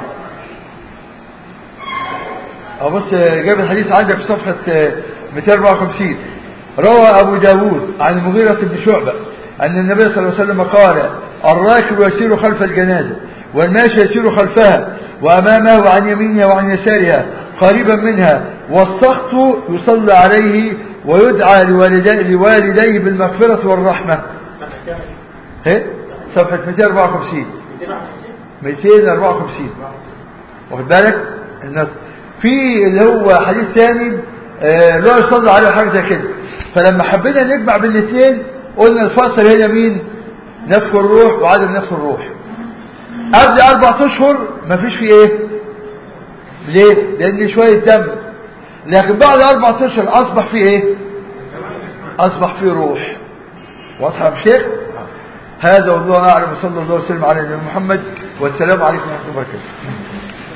Speaker 1: اه بص جاب الحديث عندك في صفحة آه، 254 روى أبو داود عن المغيرة بن شعبة أن النبي صلى الله عليه وسلم قال الراكب يسير خلف الجنازة والماشي يسير خلفها وأمامه وعن يمينها وعن يسارها قريبا منها والسخط يصلى عليه ويدعى لوالديه, لوالديه بالمغفرة والرحمة
Speaker 4: صفحة كام؟
Speaker 1: ايه صفحة 254
Speaker 4: 251
Speaker 1: 254 واخد بالك الناس في اللي هو حديث ثاني آه لا يصلى عليه حاجه زي كده فلما حبينا نجمع بين الاثنين قلنا الفاصل هنا مين نفخ الروح وعدم نفخ الروح قبل اربع اشهر مفيش فيه ايه ليه لان شويه دم لكن بعد اربع اشهر اصبح فيه ايه اصبح فيه روح واضحه يا شيخ هذا والله اعلم وصلى الله وسلم على نبينا محمد والسلام عليكم ورحمه الله وبركاته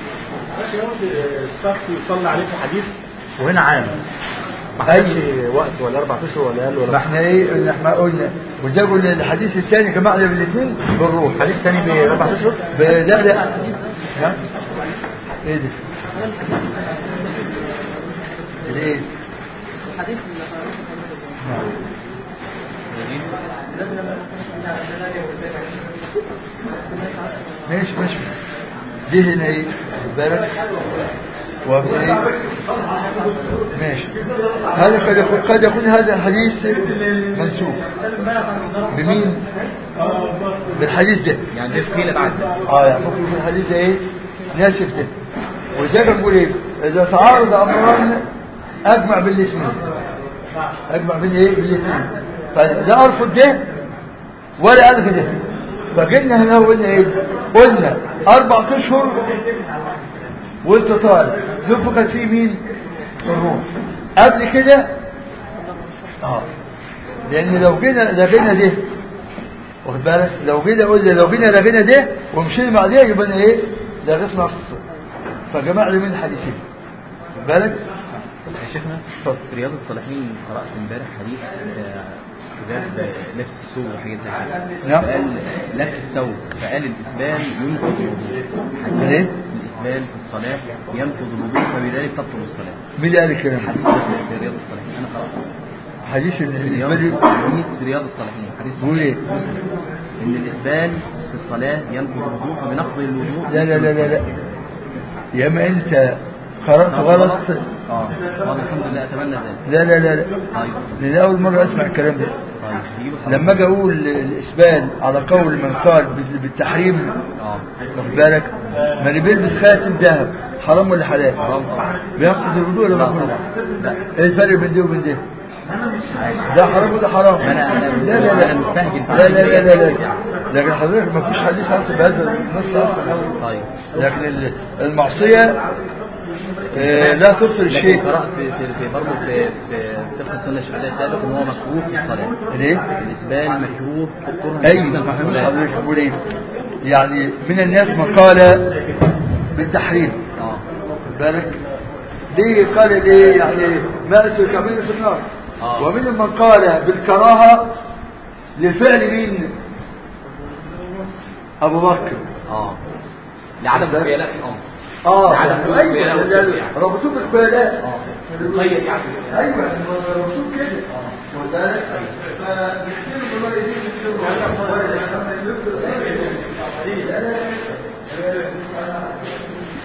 Speaker 4: ماشي يوم الصف يصلي عليه في حديث وهنا عام ما خدش وقت ولا اربع اشهر ولا اقل
Speaker 1: ما
Speaker 4: ولا
Speaker 1: احنا ايه قلنا احنا قلنا وده قلنا الحديث الثاني جمعنا بالاثنين بالروح
Speaker 4: حديث ثاني باربع اشهر
Speaker 1: ب- لا لا ها ايه ده الايه
Speaker 2: الحديث
Speaker 1: نعم. ماشي ماشي دي هنا ايه خد بالك وابن ايه ماشي هذا قد يكون قد يكون هذا الحديث منسوخ بمين بالحديث ده
Speaker 5: يعني ده قيل بعد
Speaker 1: اه يعني ممكن يكون الحديث ده ايه ناسف ده وزي ما بنقول ايه اذا تعارض امران اجمع بالاثنين اجمع بين ايه بالاثنين فده ارفض ده ولا الغي ده فجينا هنا وقلنا ايه قلنا اربع اشهر وانت طالع نفقد فيه مين الروح قبل كده اه لان لو جينا لغينا ده واخد بالك لو جينا قلنا لو جينا لغينا ده ومشينا مع ده يبقى أنا ايه لغيت نص فجمعنا من الحديثين واخد بالك
Speaker 5: يا شيخنا
Speaker 1: اتفضل.
Speaker 5: في رياض الصالحين قرأت امبارح حديث آه، في باب آه، لبس الثوب وحاجات زي كده
Speaker 1: نعم.
Speaker 5: فقال لبس الثوب فقال الإسبال ينقض الوضوء
Speaker 1: الايه
Speaker 5: الإسبال في الصلاة ينقض الوضوء فبذلك تبطل الصلاة
Speaker 1: مين اللي قال الكلام ده؟
Speaker 5: حديث في رياض الصالحين أنا قرأته
Speaker 1: حديث
Speaker 5: في رياض
Speaker 1: بالنسبه لي
Speaker 5: حديث في رياض الصالحين حديث
Speaker 1: بيقول ايه
Speaker 5: إن الإسبال في الصلاة ينقض الوضوء فبنقض الوضوء
Speaker 1: لا لا لا لا لا يا اما انت قرات غلط
Speaker 5: اه والله الحمد لله أتمنى ذلك
Speaker 1: لا لا لا لا
Speaker 5: طيب
Speaker 1: لان اول مره اسمع الكلام ده
Speaker 5: طيب هجيب الخبر.
Speaker 1: لما اجي اقول الاسبال على قول من قال بال- بالتحريم
Speaker 5: اه
Speaker 1: واخد بالك ما اللي بيلبس خاتم ذهب حرام ولا حلال
Speaker 5: حرام طبعا
Speaker 1: بينقض الوضوء ولا
Speaker 5: لا
Speaker 1: ما
Speaker 5: طبعا لا
Speaker 1: ايه الفرق بين ده وبين ده ده حرام وده حرام
Speaker 5: أنا- أنا-
Speaker 1: لا لا لا
Speaker 5: أنا مستهجن.
Speaker 1: لا لا لا لا, لا. لكن حضرتك ما فيش حديث اصلا بهذا النص اصلا
Speaker 5: طيب
Speaker 1: لكن ال- المعصيه آه، لا تبطل
Speaker 5: لكن
Speaker 1: الشيء
Speaker 5: قرأت في في في برضه في في فقه السنة الشافعية سابق إن هو مكروه في الصلاة
Speaker 1: ليه؟
Speaker 5: الإسبال مكروه كره
Speaker 1: ايوه
Speaker 5: جدا
Speaker 1: ما
Speaker 5: في
Speaker 1: فهمش
Speaker 5: الصلاة
Speaker 1: حضرتك بقول ايه يعني من الناس من قال بالتحريم
Speaker 5: اه
Speaker 1: خد بالك ليه قال ليه يعني مأس الكبير في النار
Speaker 5: آه.
Speaker 1: ومن من قال بالكراهة لفعل مين أبو بكر
Speaker 5: اه لعدم خيالات الأمر
Speaker 1: اه
Speaker 5: لعدم
Speaker 1: يعني
Speaker 5: الخيال
Speaker 1: ايوه
Speaker 5: والخيال.
Speaker 1: يعني ربطوه بالخيالات
Speaker 5: اه مقيد يعني
Speaker 1: ايوه ربطوه كده واخد بالك فبيختلف الله يدين